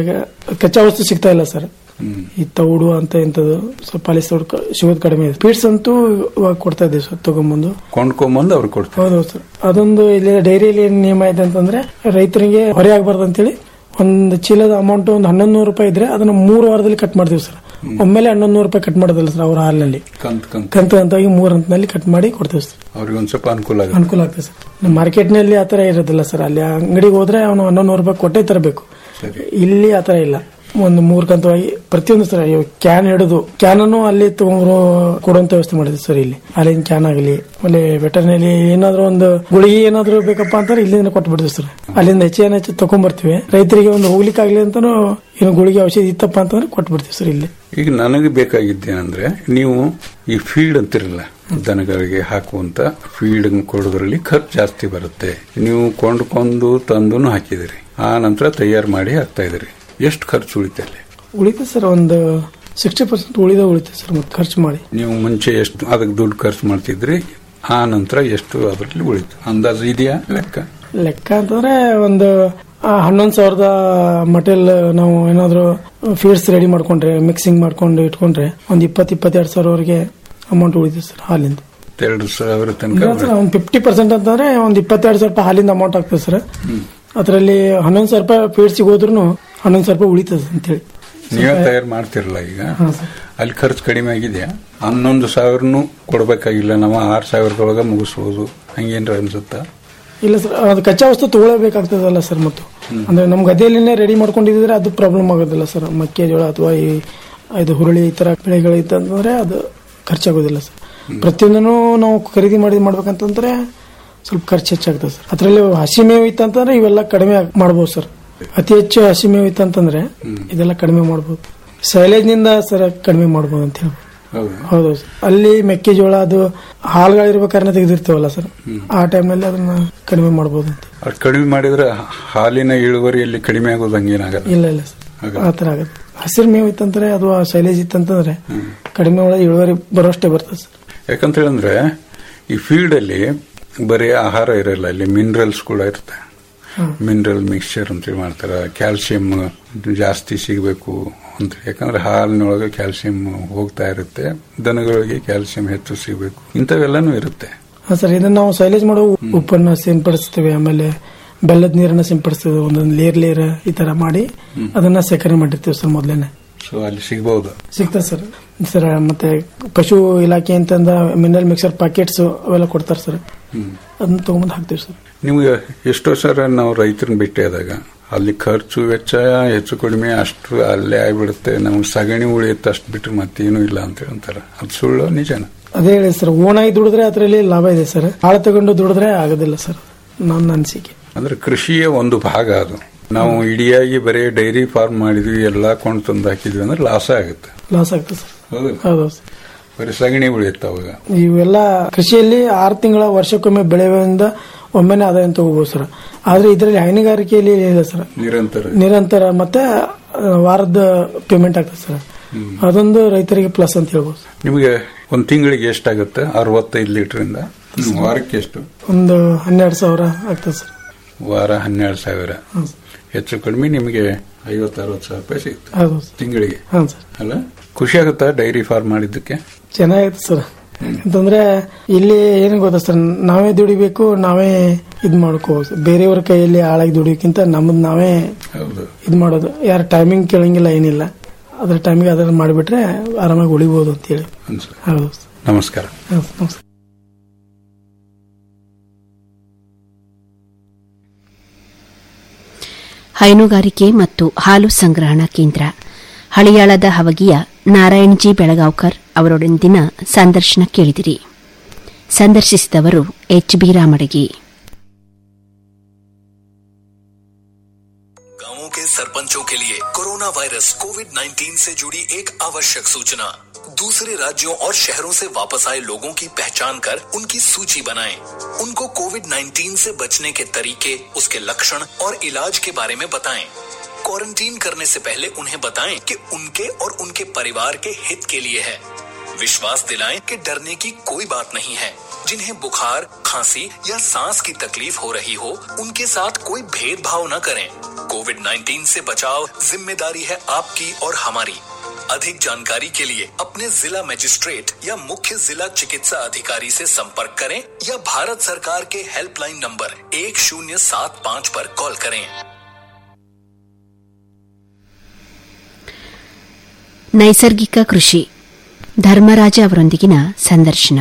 ಕಚ್ಚಾ ವಸ್ತು ಸಿಗ್ತಾ ಇಲ್ಲ ಸರ್ ಈ ತೌಡು ಅಂತ ಇಂಥದ್ದು ಸ್ವಲ್ಪ ಪಾಲಿಸ್ ತೌಡು ಕ- ಸಿಗೋದು ಕಡಿಮೆ ಇದೆ ಪೀಡ್ಸ್ ಅಂತೂ ಇವಾಗ ಕೊಡ್ತಾ ಇದ್ದೀವಿ ಸರ್ ತಗೊಂಬಂದು ಕೊಂಡ್ಕೊಂಬಂದು ಅವ್ರು ಕೊಡ್ತಾರೆ ಹೌದು ಸರ್ ಅದೊಂದು ಇಲ್ಲಿ ಡೈರಿಯಲ್ಲಿ ಏನ್ ನಿಯಮ ಇದೆ ಅಂತಂದ್ರೆ ರೈತರಿಗೆ ಹೊರೆ ಆಗಬಾರ್ದು ಅಂತೇಳಿ ಒಂದು ಚೀಲದ ಅಮೌಂಟ್ ಒಂದು ಹನ್ನೊಂದು ನೂರು ರೂಪಾಯಿ ಇದ್ರೆ ಅದನ್ನ ಮೂರು ವಾರದಲ್ಲಿ ಕಟ್ ಮಾಡ್ತೀವಿ ಸರ್ ಒಮ್ಮೆಲೆ ಹನ್ನೊಂದು ನೂರು ರೂಪಾಯಿ ಕಟ್ ಮಾಡೋದಿಲ್ಲ ಸರ್ ಅವ್ರ ಹಾಲಿನಲ್ಲಿ ಕಂತ್ ಕಂತ್ ಕಂತು ಕಂತಾಗಿ ಮೂರು ಹಂತದಲ್ಲಿ ಕಟ್ ಮಾಡಿ ಕೊಡ್ತೀವಿ ಸರ್ ಅವ್ರಿಗೆ ಒಂದ್ ಸ್ವಲ್ಪ ಅನುಕೂಲ ಆಗುತ್ತೆ ಅನುಕೂಲ ಆಗ್ತದೆ ಸರ್ ನಮ್ಮ ಮಾರ್ಕೆಟ್ನಲ್ಲಿ ಆ ತರ ಇರೋದಿಲ್ಲ ಸರ್ ಅಲ್ಲಿ ಅಂಗಡಿಗೆ ಹೋದ್ರೆ ಅವನು ಹನ್ನೊಂದು ನೂರು ರೂಪಾಯಿ ಕೊಟ್ಟೇ ತರಬೇಕು ಸರಿ ಇಲ್ಲಿ ಆ ತರ ಇಲ್ಲ ಒಂದು ಮೂರು ಕಂತವಾಗಿ ಪ್ರತಿಯೊಂದು ಸರ್ ಕ್ಯಾನ್ ಹಿಡಿದು ಕ್ಯಾನ್ ಅನ್ನು ಅಲ್ಲಿ ತಗೊಂಡ್ರು ಕೊಡುವಂತ ವ್ಯವಸ್ಥೆ ಮಾಡಿದ್ವಿ ಸರ್ ಇಲ್ಲಿ ಅಲ್ಲಿಂದ ಕ್ಯಾನ್ ಆಗಲಿ ಆಮೇಲೆ ವೆಟರ್ನರಿ ಏನಾದ್ರು ಒಂದು ಗುಳಿಗೆ ಏನಾದ್ರು ಬೇಕಪ್ಪ ಅಂತಾರೆ ಇಲ್ಲಿಂದ ಕೊಟ್ಟು ಬಿಡ್ತೀವಿ ಸರ್ ಅಲ್ಲಿಂದ ಹೆಚ್ಚು ಏನು ಹೆಚ್ಚು ತಗೊಂಡ್ಬರ್ತೀವಿ ರೈತರಿಗೆ ಒಂದು ಹೋಗ್ಲಿಕ್ಕೆ ಆಗ್ಲಿ ಅಂತಾನು ಏನು ಗುಳಿಗೆ ಔಷಧಿ ಇತ್ತಪ್ಪ ಅಂತಂದ್ರೆ ಕೊಟ್ಟು ಬಿಡ್ತೀವಿ ಸರ್ ಇಲ್ಲಿ ಈಗ ನನಗೆ ಬೇಕಾಗಿದ್ದೇನೆಂದ್ರೆ ನೀವು ಈ ಫೀಡ್ ಅಂತಿರಲ್ಲ ದನಗಳಿಗೆ ಹಾಕುವಂತ ಫೀಡ್ ಕೊಡೋದ್ರಲ್ಲಿ ಖರ್ಚು ಜಾಸ್ತಿ ಬರುತ್ತೆ ನೀವು ಕೊಂಡ್ಕೊಂಡು ತಂದು ಹಾಕಿದಿರಿ ಆ ನಂತರ ತಯಾರು ಮಾಡಿ ಹಾಕ್ತಾ ಇದ್ರಿ ಎಷ್ಟು ಖರ್ಚು ಉಳಿತೆ ಅಲ್ಲಿ ಉಳಿತದೆ ಸರ್ ಒಂದು ಸಿಕ್ಸ್ಟಿ ಪರ್ಸೆಂಟ್ ಉಳಿದ ಉಳಿತದೆ ಸರ್ ಮತ್ತೆ ಖರ್ಚು ಮಾಡಿ ನೀವು ಮುಂಚೆ ಎಷ್ಟು ಅದಕ್ಕೆ ದುಡ್ಡು ಖರ್ಚು ಮಾಡ್ತಿದ್ರಿ ಆ ನಂತರ ಎಷ್ಟು ಅದರಲ್ಲಿ ಉಳಿತು ಅಂದಾಜು ಇದೆಯಾ ಲೆಕ್ಕ ಲೆಕ್ಕ ಅಂತಂದ್ರೆ ಒಂದು ಹನ್ನೊಂದು ಸಾವಿರದ ಮಟೀರಿಯಲ್ ನಾವು ಏನಾದ್ರು ಫೀಡ್ಸ್ ರೆಡಿ ಮಾಡ್ಕೊಂಡ್ರೆ ಮಿಕ್ಸಿಂಗ್ ಮಾಡ್ಕೊಂಡು ಇಟ್ಕೊಂಡ್ರೆ ಒಂದು ಇಪ್ಪತ್ತು ಇಪ್ಪತ್ತೆರಡು ಸಾವಿರವರೆಗೆ ಅಮೌಂಟ್ ಉಳಿತದೆ ಸರ್ ಹಾಲಿಂದ ಎರಡು ಸಾವಿರ ತನಕ ಇಲ್ಲ ಸರ್ ಒಂದು ಫಿಫ್ಟಿ ಪರ್ಸೆಂಟ್ ಅಂತಂದ್ರೆ ಒಂದು ಇಪ್ಪತ್ತೆರಡು ಸಾವಿರ ರೂಪಾಯಿ ಹಾಲಿಂದ ಅಮೌಂಟ್ ಆಗ್ತದೆ ಸರ್ ಅದರಲ್ಲಿ ಹನ್ನೊಂದು ಸಾವಿರ ರೂಪಾಯಿ ಫೀಡ್ಸಿಗೆ ಹೋದ್ರೂ ಹನ್ನೊಂದು ಸಾವಿರ ರೂಪಾಯಿ ಉಳಿತದೆ ಅಂತೇಳಿ ನೀವೇ ತಯಾರು ಮಾಡ್ತಿರಲ್ಲ ಈಗ ಹಾ, ಸರ್. ಅಲ್ಲಿ ಖರ್ಚು ಕಡಿಮೆ ಆಗಿದೆಯಾ ಹನ್ನೊಂದು ಸಾವಿರನು ಕೊಡಬೇಕಾಗಿಲ್ಲ ನಾವು ಆರು ಸಾವಿರದೊಳಗೆ ಮುಗಿಸ್ಬೋದು ಹಂಗೇನ್ರ ಅನ್ಸುತ್ತಾ ಇಲ್ಲ ಸರ್ ಅದು ಕಚ್ಚಾ ವಸ್ತು ತಗೊಳ್ಳೇಬೇಕಾಗ್ತದಲ್ಲ ಸರ್ ಮತ್ತು ಅಂದ್ರೆ ನಮ್ಮ ಗದ್ದೆಯಲ್ಲಿನೇ ರೆಡಿ ಮಾಡ್ಕೊಂಡಿದ್ರೆ ಅದು ಪ್ರಾಬ್ಲಮ್ ಆಗೋದಿಲ್ಲ ಸರ್ ಮೆಕ್ಕೆಜೋಳ ಅಥವಾ ಈ ಇದು ಹುರುಳಿ ಈ ತರ ಬೆಳೆಗಳು ಇತ್ತಂತಂದ್ರೆ ಅದು ಖರ್ಚಾಗೋದಿಲ್ಲ ಸರ್ ಪ್ರತಿಯೊಂದನ್ನು ನಾವು ಖರೀದಿ ಮಾಡಿ ಮಾಡ್ಬೇಕಂತಂದ್ರೆ ಸ್ವಲ್ಪ ಖರ್ಚು ಹೆಚ್ಚಾಗ್ತದೆ ಸರ್ ಅದರಲ್ಲಿ ಹಸಿ ಮೇವು ಇತ್ತಂತಂದ್ರೆ ಇವೆಲ್ಲ ಕಡಿಮೆ ಆಗ್- ಮಾಡ್ಬೋದು ಸರ್ ಅತಿ ಹೆಚ್ಚು ಹಸಿ ಮೇವು ಇತ್ತಂತಂದ್ರೆ ಇದೆಲ್ಲ ಕಡಿಮೆ ಮಾಡ್ಬೋದು ಸೈಲೇಜ್ ನಿಂದ ಸರ್ ಕಡಿಮೆ ಮಾಡ್ಬೋದು ಅಂತ ಹೇಳ್ಬೋದು ಹೌದು ಹೌದು ಸರ್ ಅಲ್ಲಿ ಮೆಕ್ಕೆಜೋಳ ಅದು ಹಾಳುಗಳಿರ್ಬೇಕಾದ್ರೆ ತೆಗೆದಿರ್ತೀವಲ್ಲ ಸರ್ ಆ ಟೈಮ್ನಲ್ಲಿ ಅದನ್ನ ಕಡಿಮೆ ಮಾಡ್ಬೋದು ಅಂತ ಅದು ಕಡಿಮೆ ಮಾಡಿದ್ರೆ ಹಾಲಿನ ಇಳುವರಿಯಲ್ಲಿ ಕಡಿಮೆ ಆಗೋದು ಹಂಗೇನಾಗಲ್ಲ ಇಲ್ಲ ಇಲ್ಲ ಸರ್ ಹಾಗಲ್ಲ. ಆ ತರ ಆಗುತ್ತೆ ಹಸಿರು ಮೇವು ಇತ್ತಂದ್ರೆ ಅದು ಶೈಲೇಜ್ ಇತ್ತಂತಂದ್ರೆ ಕಡಿಮೆ ಒಳಗೆ ಇಳುವರಿ ಬರೋಷ್ಟೇ ಬರ್ತದೆ ಸರ್ ಯಾಕಂತ ಹೇಳಿದ್ರೆ ಈ ಫೀಲ್ಡ್ ಅಲ್ಲಿ ಬರೀ ಆಹಾರ ಇರಲ್ಲ ಅಲ್ಲಿ ಮಿನರಲ್ಸ್ ಕೂಡ ಇರುತ್ತೆ ಮಿನರಲ್ ಮಿಕ್ಸ್ಚರ್ ಅಂತೇಳಿ ಮಾಡ್ತಾರೆ ಕ್ಯಾಲ್ಸಿಯಂ ಜಾಸ್ತಿ ಸಿಗಬೇಕು ಅಂತ ಯಾಕಂದ್ರೆ ಹಾಲಿನೊಳಗೆ ಕ್ಯಾಲ್ಸಿಯಂ ಹೋಗ್ತಾ ಇರುತ್ತೆ ದನಗಳಿಗೆ ಕ್ಯಾಲ್ಸಿಯಂ ಹೆಚ್ಚು ಸಿಗಬೇಕು ಇಂಥವೆಲ್ಲನೂ ಇರುತ್ತೆ ಹಾ ಸರ್ ಇದನ್ನ ನಾವು ಶೈಲೇಜ್ ಮಾಡೋ ಉಪ್ಪನ್ನ ಸಿಂಪಡಿಸ್ತೇವೆ ಆಮೇಲೆ ಬೆಲ್ಲದ ನೀರನ್ನ ಸಿಂಪಡಿಸ್ತೇವೆ ಒಂದೊಂದು ಲೇರ್ ಲೇರ್ ಈ ತರ ಮಾಡಿ ಅದನ್ನ ಸೇಕರಣೆ ಮಾಡಿರ್ತೀವಿ ಸರ್ ಮೊದ್ಲೇನೆ ಸೊ ಅಲ್ಲಿ ಸಿಗಬಹುದು ಸಿಗ್ತದೆ ಸರ್ ಸರ್ ಮತ್ತೆ ಪಶು ಇಲಾಖೆ ಅಂತಂದ ಮಿನರಲ್ ಮಿಕ್ಸರ್ ಪ್ಯಾಕೆಟ್ಸ್ ಅವೆಲ್ಲ ಕೊಡ್ತಾರೆ ಸರ್ ಅದನ್ನ ತಗೊಂಬಂದು ಹಾಕ್ತೀವಿ ಸರ್ ನಿಮ್ಗೆ ಎಷ್ಟೋ ಸರ ನಾವು ರೈತರನ್ನ ಭೇಟಿಯಾದಾಗ ಅಲ್ಲಿ ಖರ್ಚು ವೆಚ್ಚ ಹೆಚ್ಚು ಕಡಿಮೆ ಅಷ್ಟು ಅಲ್ಲೇ ಆಗ್ಬಿಡುತ್ತೆ ನಮ್ಗೆ ಸಗಣಿ ಉಳಿಯುತ್ತೆ ಅಷ್ಟು ಬಿಟ್ರೆ ಮತ್ತೇನು ಇಲ್ಲ ಅಂತ ಹೇಳ್ತಾರೆ ಅದು ಸುಳ್ಳು ನಿಜನ ಅದೇ ಹೇಳಿ ಸರ್ ಓನಾಗಿ ದುಡಿದ್ರೆ ಅದರಲ್ಲಿ ಲಾಭ ಇದೆ ಸರ್ ಆಳ ತಗೊಂಡು ದುಡಿದ್ರೆ ಆಗೋದಿಲ್ಲ ಸರ್ ನನ್ನ ಅನಿಸಿಕೆ ಅಂದ್ರೆ ಕೃಷಿಯ ಒಂದು ಭಾಗ ಅದು ನಾವು ಇಡಿಯಾಗಿ ಬರೀ ಡೈರಿ ಫಾರ್ಮ್ ಮಾಡಿದ್ವಿ ಎಲ್ಲಾ ಕೊಂಡು ತಂದು ಹಾಕಿದ್ವಿ ಅಂದ್ರೆ ಲಾಸ ಆಗುತ್ತೆ ಲಾಸ್ ಆಗ್ತದೆ ಸರ್ ಹೌದಲ್ಲ ಹೌದು ಸರ್ ಬರೀ ಸಗಣಿ ಉಳಿಯುತ್ತೆ ಅವಾಗ ಇವೆಲ್ಲ ಕೃಷಿಯಲ್ಲಿ ಆರು ತಿಂಗಳ ವರ್ಷಕ್ಕೊಮ್ಮೆ ಬೆಳೆಯಿಂದ ಒಮ್ಮೆನೆ ಆದಾಯ ತಗೋಬಹುದು ಸರ್ ಆದ್ರೆ ಇದರಲ್ಲಿ ಹೈನುಗಾರಿಕೆಯಲ್ಲಿ ಏನಿಲ್ಲ ಸರ್ ನಿರಂತರ ನಿರಂತರ ಮತ್ತೆ ಆ, ವಾರದ ಪೇಮೆಂಟ್ ಆಗ್ತದೆ ಸರ್ ಅದೊಂದು ರೈತರಿಗೆ ಪ್ಲಸ್ ಅಂತ ಹೇಳ್ಬೋದು ಸರ್. ನಿಮಗೆ ಒಂದು ತಿಂಗಳಿಗೆ ಎಷ್ಟಾಗುತ್ತೆ ಅರವತ್ತೈದು ಲೀಟರ್ ವಾರಕ್ಕೆ ಎಷ್ಟು ಒಂದು ಹನ್ನೆರಡು ಸಾವಿರ ಆಗ್ತದೆ ಸರ್ ವಾರ ಹನ್ನೆರಡು ಸಾವಿರ ಹ್ಮ್ ಸರ್. ಹೆಚ್ಚು ಕಡಿಮೆ ನಿಮಗೆ ಐವತ್ತು ಅರವತ್ತು ಸಾವಿರ ರೂಪಾಯಿ ಸಿಗುತ್ತೆ ಹೌದು ಸರ್. ತಿಂಗಳಿಗೆ ಹಾಂ ಸರ್ ಅಲ್ಲ ಖುಷಿ ಆಗುತ್ತಾ ಡೈರಿ ಫಾರ್ಮ್ ಮಾಡಿದ್ದಕ್ಕೆ ಚೆನ್ನಾಗೈತೆ ಸರ್ ಅಂತಂದ್ರೆ ಇಲ್ಲಿ ಏನು ಗೊತ್ತಾ ಸರ್ ನಾವೇ ದುಡಿಬೇಕು ನಾವೇ ಇದ್ ಮಾಡ್ಕೋಬಹುದು ಸರ್. ಬೇರೆಯವ್ರ ಕೈಯಲ್ಲಿ ಆಳಾಗಿ ದುಡಿಯೋಕ್ಕಿಂತ ನಮ್ಮದ್ ನಾವೇ ಹೌದು ಇದ್ ಮಾಡೋದು ಯಾರ ಟೈಮಿಂಗ್ ಕೇಳಂಗಿಲ್ಲ ಏನಿಲ್ಲ ಅದ್ರ ಟೈಮಿಗೆ ಅದನ್ನ ಮಾಡಿಬಿಟ್ರೆ ಆರಾಮಾಗಿ ಉಳಿಬಹುದು ಅಂತ ಹೇಳಿ ಅನ್ಸುತ್ತೆ. ಹೌದು ಸರ್. ನಮಸ್ಕಾರ ಹೌದು, ನಮಸ್ಕಾರ ಹೈನುಗಾರಿಕೆ ಮತ್ತು ಹಾಲು ಸಂಗ್ರಹಣಾ ಕೇಂದ್ರ ಹಳಿಯಾಳದ ಹವಗಿಯ ನಾರಾಯಣಜಿ ಬೆಳಗಾವ್ಕರ್ ಅವರೊಂದಿನ ಸಂದರ್ಶನ ಕೇಳಿದಿರಿ ಸಂದರ್ಶಿಸಿದವರು ಎಚ್ ಬಿ ರಾಮಡಗಿ गांवों के सरपंचों के लिए कोरोना वायरस कोविड 19 से जुड़ी एक आवश्यक सूचना दूसरे राज्यों और शहरों से वापस आए लोगों की पहचान कर उनकी सूची बनाएं। उनको कोविड 19 से बचने के तरीके उसके लक्षण और इलाज के बारे में बताएं। क्वारंटीन करने से पहले उन्हें बताएं कि उनके और उनके परिवार के हित के लिए है विश्वास दिलाएं कि डरने की कोई बात नहीं है जिन्हें बुखार खांसी या सांस की तकलीफ हो रही हो उनके साथ कोई भेदभाव न करें कोविड 19 से बचाव जिम्मेदारी है आपकी और हमारी अधिक जानकारी के लिए अपने जिला मजिस्ट्रेट या मुख्य जिला चिकित्सा अधिकारी से संपर्क करें या भारत सरकार के हेल्पलाइन नंबर एक शून्य सात पाँच पर कॉल करें ನೈಸರ್ಗಿಕ ಕೃಷಿ ಧರ್ಮರಾಜ ಅವರೊಂದಿಗಿನ ಸಂದರ್ಶನ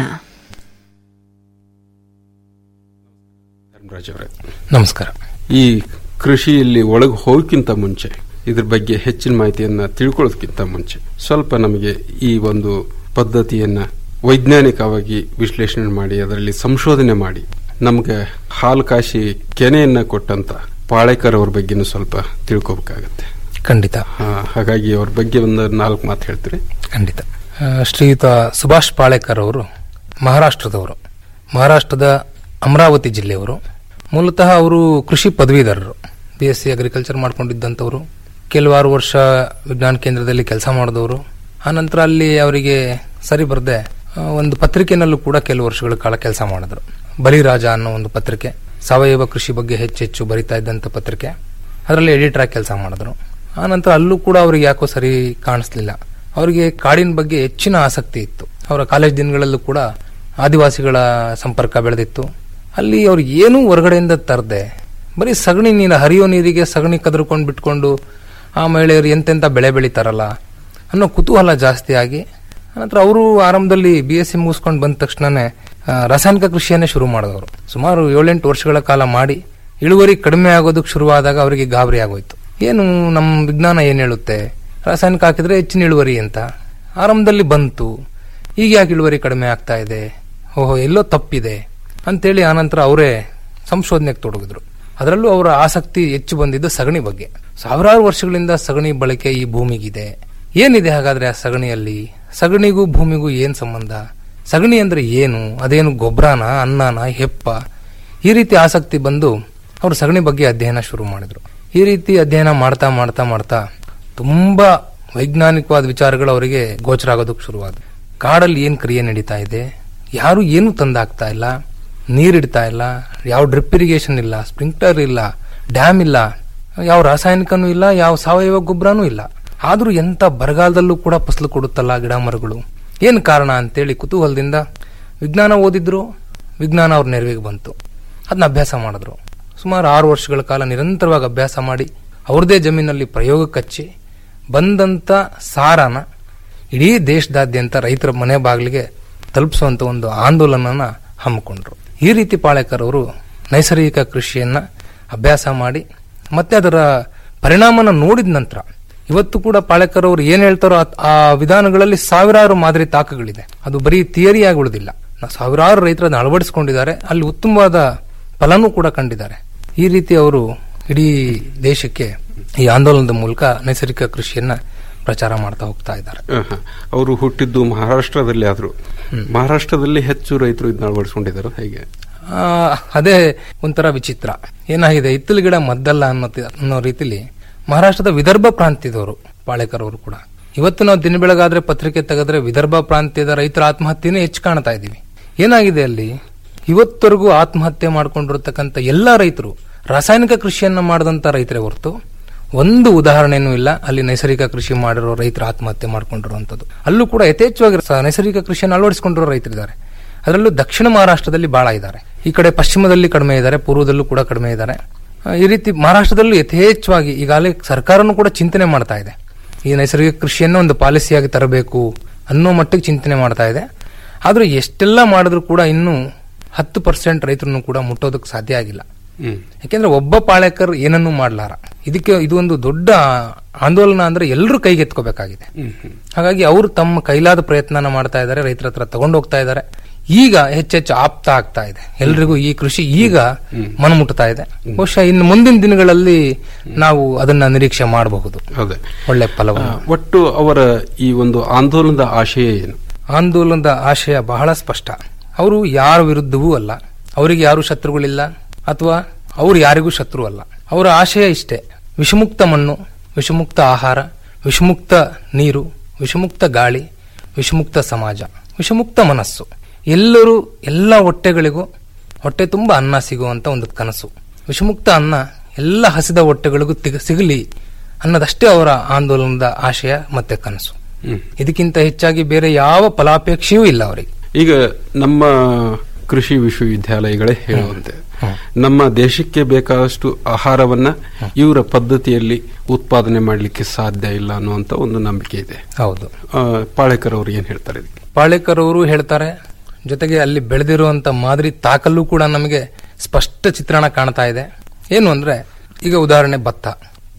ನಮಸ್ಕಾರ ಈ ಕೃಷಿಯಲ್ಲಿ ಒಳಗೆ ಹೋಗಕ್ಕಿಂತ ಮುಂಚೆ ಇದ್ರ ಬಗ್ಗೆ ಹೆಚ್ಚಿನ ಮಾಹಿತಿಯನ್ನ ತಿಳ್ಕೊಳ್ಳೋದಕ್ಕಿಂತ ಮುಂಚೆ ಸ್ವಲ್ಪ ನಮಗೆ ಈ ಒಂದು ಪದ್ಧತಿಯನ್ನ ವೈಜ್ಞಾನಿಕವಾಗಿ ವಿಶ್ಲೇಷಣೆ ಮಾಡಿ ಅದರಲ್ಲಿ ಸಂಶೋಧನೆ ಮಾಡಿ ನಮ್ಗೆ ಹಾಲು ಕಾಶಿ ಕೆನೆಯನ್ನ ಕೊಟ್ಟಂತ ಪಾಳೇಕರ್ ಅವ್ರ ಬಗ್ಗೆನೂ ಸ್ವಲ್ಪ ತಿಳ್ಕೊಬೇಕಾಗತ್ತೆ ಖಂಡಿತ ಆ, ಹಾಗಾಗಿ ಅವ್ರ ಬಗ್ಗೆ ಒಂದು ನಾಲ್ಕು ಮಾತು ಹೇಳ್ತೀರಿ ಖಂಡಿತ ಆ, ಶ್ರೀಯುತ ಸುಭಾಷ್ ಪಾಳೇಕರ್ ಅವರು ಮಹಾರಾಷ್ಟ್ರದವರು ಮಹಾರಾಷ್ಟ್ರದ ಅಮರಾವತಿ ಜಿಲ್ಲೆಯವರು ಮೂಲತಃ ಅವರು ಕೃಷಿ ಪದವೀಧರರು ಬಿ ಎಸ್ ಸಿ ಅಗ್ರಿಕಲ್ಚರ್ ಮಾಡ್ಕೊಂಡಿದ್ದಂಥವ್ರು ಕೆಲವಾರು ವರ್ಷ ವಿಜ್ಞಾನ ಕೇಂದ್ರದಲ್ಲಿ ಕೆಲಸ ಮಾಡಿದವರು ಆನಂತರ ಅಲ್ಲಿ ಅವರಿಗೆ ಸರಿ ಬರದೆ ಒಂದು ಪತ್ರಿಕೆನಲ್ಲೂ ಕೂಡ ಕೆಲವು ವರ್ಷಗಳ ಕಾಲ ಕೆಲಸ ಮಾಡಿದ್ರು ಬಲಿರಾಜ ಅನ್ನೋ ಒಂದು ಪತ್ರಿಕೆ ಸಾವಯವ ಕೃಷಿ ಬಗ್ಗೆ ಹೆಚ್ಚೆಚ್ಚು ಬರಿತಾ ಇದ್ದಂಥ ಪತ್ರಿಕೆ ಅದರಲ್ಲಿ ಎಡಿಟರ್ ಆಗಿ ಕೆಲಸ ಮಾಡಿದ್ರು ಆನಂತರ ಅಲ್ಲೂ ಕೂಡ ಅವ್ರಿಗೆ ಯಾಕೋ ಸರಿ ಕಾಣಿಸ್ಲಿಲ್ಲ ಅವರಿಗೆ ಕಾಡಿನ ಬಗ್ಗೆ ಹೆಚ್ಚಿನ ಆಸಕ್ತಿ ಇತ್ತು ಅವರ ಕಾಲೇಜ್ ದಿನಗಳಲ್ಲೂ ಕೂಡ ಆದಿವಾಸಿಗಳ ಸಂಪರ್ಕ ಬೆಳೆದಿತ್ತು ಅಲ್ಲಿ ಅವ್ರು ಏನೂ ಹೊರಗಡೆಯಿಂದ ತರದೆ ಬರೀ ಸಗಣಿ ನೀರು ಹರಿಯೋ ನೀರಿಗೆ ಸಗಣಿ ಕದ್ರಕೊಂಡು ಬಿಟ್ಕೊಂಡು ಆ ಮಹಿಳೆಯರು ಎಂತೆಂಥ ಬೆಳೆ ಬೆಳಿತಾರಲ್ಲ ಅನ್ನೋ ಕುತೂಹಲ ಜಾಸ್ತಿ ಆಗಿ ನಂತರ ಅವರು ಆರಂಭದಲ್ಲಿ ಬಿ ಎಸ್ ಸಿ ಮುಗಿಸ್ಕೊಂಡು ಬಂದ ತಕ್ಷಣನೇ ಆ, ರಾಸಾಯನಿಕ ಕೃಷಿಯನ್ನೇ ಶುರು ಮಾಡಿದವರು ಸುಮಾರು ಏಳೆಂಟು ವರ್ಷಗಳ ಕಾಲ ಮಾಡಿ ಇಳುವರಿ ಕಡಿಮೆ ಆಗೋದಕ್ಕೆ ಶುರುವಾದಾಗ ಅವರಿಗೆ ಗಾಬರಿ ಆಗೋಯ್ತು ಏನು ನಮ್ಮ ವಿಜ್ಞಾನ ಏನು ಹೇಳುತ್ತೆ ರಾಸಾಯನಿಕ ಹಾಕಿದ್ರೆ ಹೆಚ್ಚಿನ ಇಳುವರಿ ಅಂತ ಆರಂಭದಲ್ಲಿ ಬಂತು ಈಗ ಯಾಕೆ ಇಳುವರಿ ಕಡಿಮೆ ಆಗ್ತಾ ಇದೆ ಓಹೋ ಎಲ್ಲೋ ತಪ್ಪಿದೆ ಅಂತೇಳಿ ಆನಂತರ ಅವರೇ ಸಂಶೋಧನೆಗೆ ತೊಡಗಿದ್ರು ಅದರಲ್ಲೂ ಅವರ ಆಸಕ್ತಿ ಹೆಚ್ಚು ಬಂದಿದ್ದು ಸಗಣಿ ಬಗ್ಗೆ ಸಾವಿರಾರು ವರ್ಷಗಳಿಂದ ಸಗಣಿ ಬಳಕೆ ಈ ಭೂಮಿಗಿದೆ ಏನಿದೆ ಹಾಗಾದ್ರೆ ಆ ಸಗಣಿಯಲ್ಲಿ ಸಗಣಿಗೂ ಭೂಮಿಗೂ ಏನ್ ಸಂಬಂಧ ಸಗಣಿ ಅಂದ್ರೆ ಏನು ಅದೇನು ಗೊಬ್ಬರನ ಅನ್ನನ ಹೆಪ್ಪ ಈ ರೀತಿ ಆಸಕ್ತಿ ಬಂದು ಅವರು ಸಗಣಿ ಬಗ್ಗೆ ಅಧ್ಯಯನ ಶುರು ಮಾಡಿದ್ರು ಈ ರೀತಿ ಅಧ್ಯಯನ ಮಾಡ್ತಾ ಮಾಡ್ತಾ ಮಾಡ್ತಾ ತುಂಬಾ ವೈಜ್ಞಾನಿಕವಾದ ವಿಚಾರಗಳು ಅವರಿಗೆ ಗೋಚರ ಆಗೋದಕ್ಕೆ ಶುರುವಾದ ಕಾಡಲ್ಲಿ ಏನ್ ಕ್ರಿಯೆ ನಡೀತಾ ಇದೆ ಯಾರು ಏನು ತಂದಾಗ್ತಾ ಇಲ್ಲ ನೀರಿಡ್ತಾ ಇಲ್ಲ ಯಾವ ಡ್ರಿಪ್ ಇರಿಗೇಷನ್ ಇಲ್ಲ ಸ್ಪ್ರಿಂಕ್ಲರ್ ಇಲ್ಲ ಡ್ಯಾಮ್ ಇಲ್ಲ ಯಾವ ರಾಸಾಯನಿಕನೂ ಇಲ್ಲ ಯಾವ ಸಾವಯವ ಗೊಬ್ಬರನೂ ಇಲ್ಲ ಆದ್ರೂ ಎಂತ ಬರಗಾಲದಲ್ಲೂ ಕೂಡ ಫಸಲು ಕೊಡುತ್ತಲ್ಲ ಗಿಡ ಮರಗಳು ಏನ್ ಕಾರಣ ಅಂತೇಳಿ ಕುತೂಹಲದಿಂದ ವಿಜ್ಞಾನ ಓದಿದ್ರು ವಿಜ್ಞಾನ ಅವ್ರ ನೆರವಿಗೆ ಬಂತು ಅದನ್ನ ಅಭ್ಯಾಸ ಮಾಡಿದ್ರು ಸುಮಾರು ಆರು ವರ್ಷಗಳ ಕಾಲ ನಿರಂತರವಾಗಿ ಅಭ್ಯಾಸ ಮಾಡಿ ಅವ್ರದೇ ಜಮೀನಲ್ಲಿ ಪ್ರಯೋಗಕ್ಕೆ ಹಚ್ಚಿ ಬಂದಂತ ಸಾರನ ಇಡೀ ದೇಶದಾದ್ಯಂತ ರೈತರ ಮನೆ ಬಾಗಿಲಿಗೆ ತಲುಪಿಸುವಂತ ಒಂದು ಆಂದೋಲನನ ಹಮ್ಮಿಕೊಂಡ್ರು ಈ ರೀತಿ ಪಾಳೇಕರ್ ಅವರು ನೈಸರ್ಗಿಕ ಕೃಷಿಯನ್ನ ಅಭ್ಯಾಸ ಮಾಡಿ ಮತ್ತೆ ಅದರ ಪರಿಣಾಮನ ನೋಡಿದ ನಂತರ ಇವತ್ತು ಕೂಡ ಪಾಳೇಕರ್ ಅವರು ಏನ್ ಹೇಳ್ತಾರೋ ಆ- ಆ ವಿಧಾನಗಳಲ್ಲಿ ಸಾವಿರಾರು ಮಾದರಿ ತಾಕಗಳಿದೆ ಅದು ಬರೀ ಥಿಯರಿಯಾಗಿ ಉಳಿದಿಲ್ಲ ನ- ಸಾವಿರಾರು ರೈತರನ್ನ ಅಳವಡಿಸಿಕೊಂಡಿದ್ದಾರೆ ಅಲ್ಲಿ ಉತ್ತಮವಾದ ಫಲನೂ ಕೂಡ ಕಂಡಿದ್ದಾರೆ ಈ ರೀತಿ ಅವರು ಇಡೀ ದೇಶಕ್ಕೆ ಈ ಆಂದೋಲನದ ಮೂಲಕ ನೈಸರ್ಗಿಕ ಕೃಷಿಯನ್ನ ಪ್ರಚಾರ ಮಾಡ್ತಾ ಹೋಗ್ತಾ ಇದ್ದಾರೆ ಆಹಾ. ಅವರು ಹುಟ್ಟಿದ್ದು ಮಹಾರಾಷ್ಟ್ರದಲ್ಲಿ ಆದ್ರು ಮಹಾರಾಷ್ಟ್ರದಲ್ಲಿ ಹೆಚ್ಚು ರೈತರು ಇದನ್ನ ಅಳವಡಿಸಿಕೊಂಡಿದ್ದಾರೆ ಹೇಗೆ ಆ, ಅದೇ ಒಂಥರ ವಿಚಿತ್ರ ಏನಾಗಿದೆ ಇತ್ತಲು ಗಿಡ ಮದ್ದಲ್ಲ ಅನ್ನೋ ತಿ- ಅನ್ನೋ ರೀತಿಲಿ ಮಹಾರಾಷ್ಟ್ರದ ವಿದರ್ಭ ಪ್ರಾಂತ್ಯದವರು ಪಾಳೇಕರ್ ಅವರು ಕೂಡ ಇವತ್ತು ನಾವು ದಿನ ಬೆಳಗಾದ್ರೆ ಪತ್ರಿಕೆ ತೆಗೆದ್ರೆ ವಿದರ್ಭ ಪ್ರಾಂತ್ಯದ ರೈತರ ಆತ್ಮಹತ್ಯೆನೇ ಹೆಚ್ಚು ಕಾಣ್ತಾ ಇದೀವಿ ಏನಾಗಿದೆ ಅಲ್ಲಿ ಇವತ್ತರೆಗೂ ಆತ್ಮಹತ್ಯೆ ಮಾಡ್ಕೊಂಡಿರ್ತಕ್ಕಂಥ ಎಲ್ಲಾ ರೈತರು ರಾಸಾಯನಿಕ ಕೃಷಿಯನ್ನ ಮಾಡದಂತ ರೈತರೇ ಹೊರತು ಒಂದು ಉದಾಹರಣೆನೂ ಇಲ್ಲ ಅಲ್ಲಿ ನೈಸರ್ಗಿಕ ಕೃಷಿ ಮಾಡಿರೋ ರೈತರು ಆತ್ಮಹತ್ಯೆ ಮಾಡ್ಕೊಂಡಿರುವಂತದ್ದು ಅಲ್ಲೂ ಕೂಡ ಯಥೇಚ್ಛವಾಗಿ ಸ- ನೈಸರ್ಗಿಕ ಕೃಷಿಯನ್ನು ಅಳವಡಿಸಿಕೊಂಡಿರೋ ರೈತರಿದ್ದಾರೆ ಅದರಲ್ಲೂ ದಕ್ಷಿಣ ಮಹಾರಾಷ್ಟ್ರದಲ್ಲಿ ಬಹಳ ಇದ್ದಾರೆ ಈ ಕಡೆ ಪಶ್ಚಿಮದಲ್ಲಿ ಕಡಿಮೆ ಇದ್ದಾರೆ ಪೂರ್ವದಲ್ಲೂ ಕೂಡ ಕಡಿಮೆ ಇದ್ದಾರೆ ಆ, ಈ ರೀತಿ ಮಹಾರಾಷ್ಟ್ರದಲ್ಲೂ ಯಥೇಚ್ಛವಾಗಿ ಈಗಾಗಲೇ ಸರ್ಕಾರನೂ ಕೂಡ ಚಿಂತನೆ ಮಾಡ್ತಾ ಇದೆ ಈ ನೈಸರ್ಗಿಕ ಕೃಷಿಯನ್ನು ಒಂದು ಪಾಲಿಸಿಯಾಗಿ ತರಬೇಕು ಅನ್ನೋ ಮಟ್ಟಿಗೆ ಚಿಂತನೆ ಮಾಡ್ತಾ ಇದೆ ಆದ್ರೂ ಎಷ್ಟೆಲ್ಲ ಮಾಡಿದ್ರು ಕೂಡ ಇನ್ನೂ ಹತ್ತು ಪರ್ಸೆಂಟ್ ರೈತರನ್ನು ಕೂಡ ಮುಟ್ಟೋದಕ್ಕೆ ಸಾಧ್ಯ ಆಗಿಲ್ಲ ಯಾಕೆಂದ್ರೆ ಒಬ್ಬ ಪಾಳೇಕರ್ ಏನನ್ನೂ ಮಾಡ್ಲಾರ ಇದಕ್ಕೆ ಇದು ಒಂದು ದೊಡ್ಡ ಆಂದೋಲನ ಅಂದ್ರೆ ಎಲ್ಲರೂ ಕೈಗೆತ್ಕೋಬೇಕಾಗಿದೆ ಹಾಗಾಗಿ ಅವರು ತಮ್ಮ ಕೈಲಾದ ಪ್ರಯತ್ನನ ಮಾಡ್ತಾ ಇದ್ದಾರೆ ರೈತರ ಹತ್ರ ತಗೊಂಡು ಹೋಗ್ತಾ ಇದ್ದಾರೆ ಈಗ ಹೆಚ್ಚೆಚ್ಚು ಆಪ್ತ ಆಗ್ತಾ ಇದೆ ಎಲ್ರಿಗೂ ಈ ಕೃಷಿ ಈಗ ಮನಮುಟ್ತಾ ಇದೆ ಬಹುಶಃ ಇನ್ನು ಮುಂದಿನ ದಿನಗಳಲ್ಲಿ ನಾವು ಅದನ್ನ ನಿರೀಕ್ಷೆ ಮಾಡಬಹುದು ಅದೇ ಒಳ್ಳೆ ಫಲವನ್ನು ಆ, ಒಟ್ಟು ಅವರ ಈ ಒಂದು ಆಂದೋಲನದ ಆಶಯ ಏನು ಆಂದೋಲನದ ಆಶಯ ಬಹಳ ಸ್ಪಷ್ಟ ಅವರು ಯಾರ ವಿರುದ್ಧವೂ ಅಲ್ಲ ಅವರಿಗೆ ಯಾರು ಶತ್ರುಗಳಿಲ್ಲ ಅಥವಾ ಅವರು ಯಾರಿಗೂ ಶತ್ರು ಅಲ್ಲ ಅವರ ಆಶಯ ಇಷ್ಟೇ ವಿಷಮುಕ್ತ ಮಣ್ಣು ವಿಷಮುಕ್ತ ಆಹಾರ ವಿಷಮುಕ್ತ ನೀರು ವಿಷಮುಕ್ತ ಗಾಳಿ ವಿಷಮುಕ್ತ ಸಮಾಜ ವಿಷಮುಕ್ತ ಮನಸ್ಸು ಎಲ್ಲರೂ ಎಲ್ಲ ಹೊಟ್ಟೆಗಳಿಗೂ ಹೊಟ್ಟೆ ತುಂಬ ಅನ್ನ ಸಿಗುವಂತ ಒಂದು ಕನಸು ವಿಷಮುಕ್ತ ಅನ್ನ ಎಲ್ಲ ಹಸಿದ ಹೊಟ್ಟೆಗಳಿಗೂ ತಿಗ- ಸಿಗಲಿ ಅನ್ನೋದಷ್ಟೇ ಅವರ ಆಂದೋಲನದ ಆಶಯ ಮತ್ತೆ ಕನಸು ಇದಕ್ಕಿಂತ ಹೆಚ್ಚಾಗಿ ಬೇರೆ ಯಾವ ಫಲಾಪೇಕ್ಷೆಯೂ ಇಲ್ಲ ಅವರಿಗೆ ಈಗ ನಮ್ಮ ಕೃಷಿ ವಿಶ್ವವಿದ್ಯಾಲಯಗಳೇ ಹೇಳುವಂತೆ ನಮ್ಮ ದೇಶಕ್ಕೆ ಬೇಕಾದಷ್ಟು ಆಹಾರವನ್ನ ಇವರ ಪದ್ಧತಿಯಲ್ಲಿ ಉತ್ಪಾದನೆ ಮಾಡಲಿಕ್ಕೆ ಸಾಧ್ಯ ಇಲ್ಲ ಅನ್ನುವಂತ ಒಂದು ನಂಬಿಕೆ ಇದೆ ಹೌದು ಆ, ಪಾಳೇಕರ್ ಅವರು ಏನ್ ಹೇಳ್ತಾರೆ ಇದಕ್ಕೆ ಪಾಳೇಕರ್ ಅವರು ಹೇಳ್ತಾರೆ ಜೊತೆಗೆ ಅಲ್ಲಿ ಬೆಳೆದಿರುವಂತ ಮಾದರಿ ತಾಕಲ್ಲೂ ಕೂಡ ನಮಗೆ ಸ್ಪಷ್ಟ ಚಿತ್ರಣ ಕಾಣ್ತಾ ಇದೆ ಏನು ಅಂದ್ರೆ ಈಗ ಉದಾಹರಣೆ ಭತ್ತ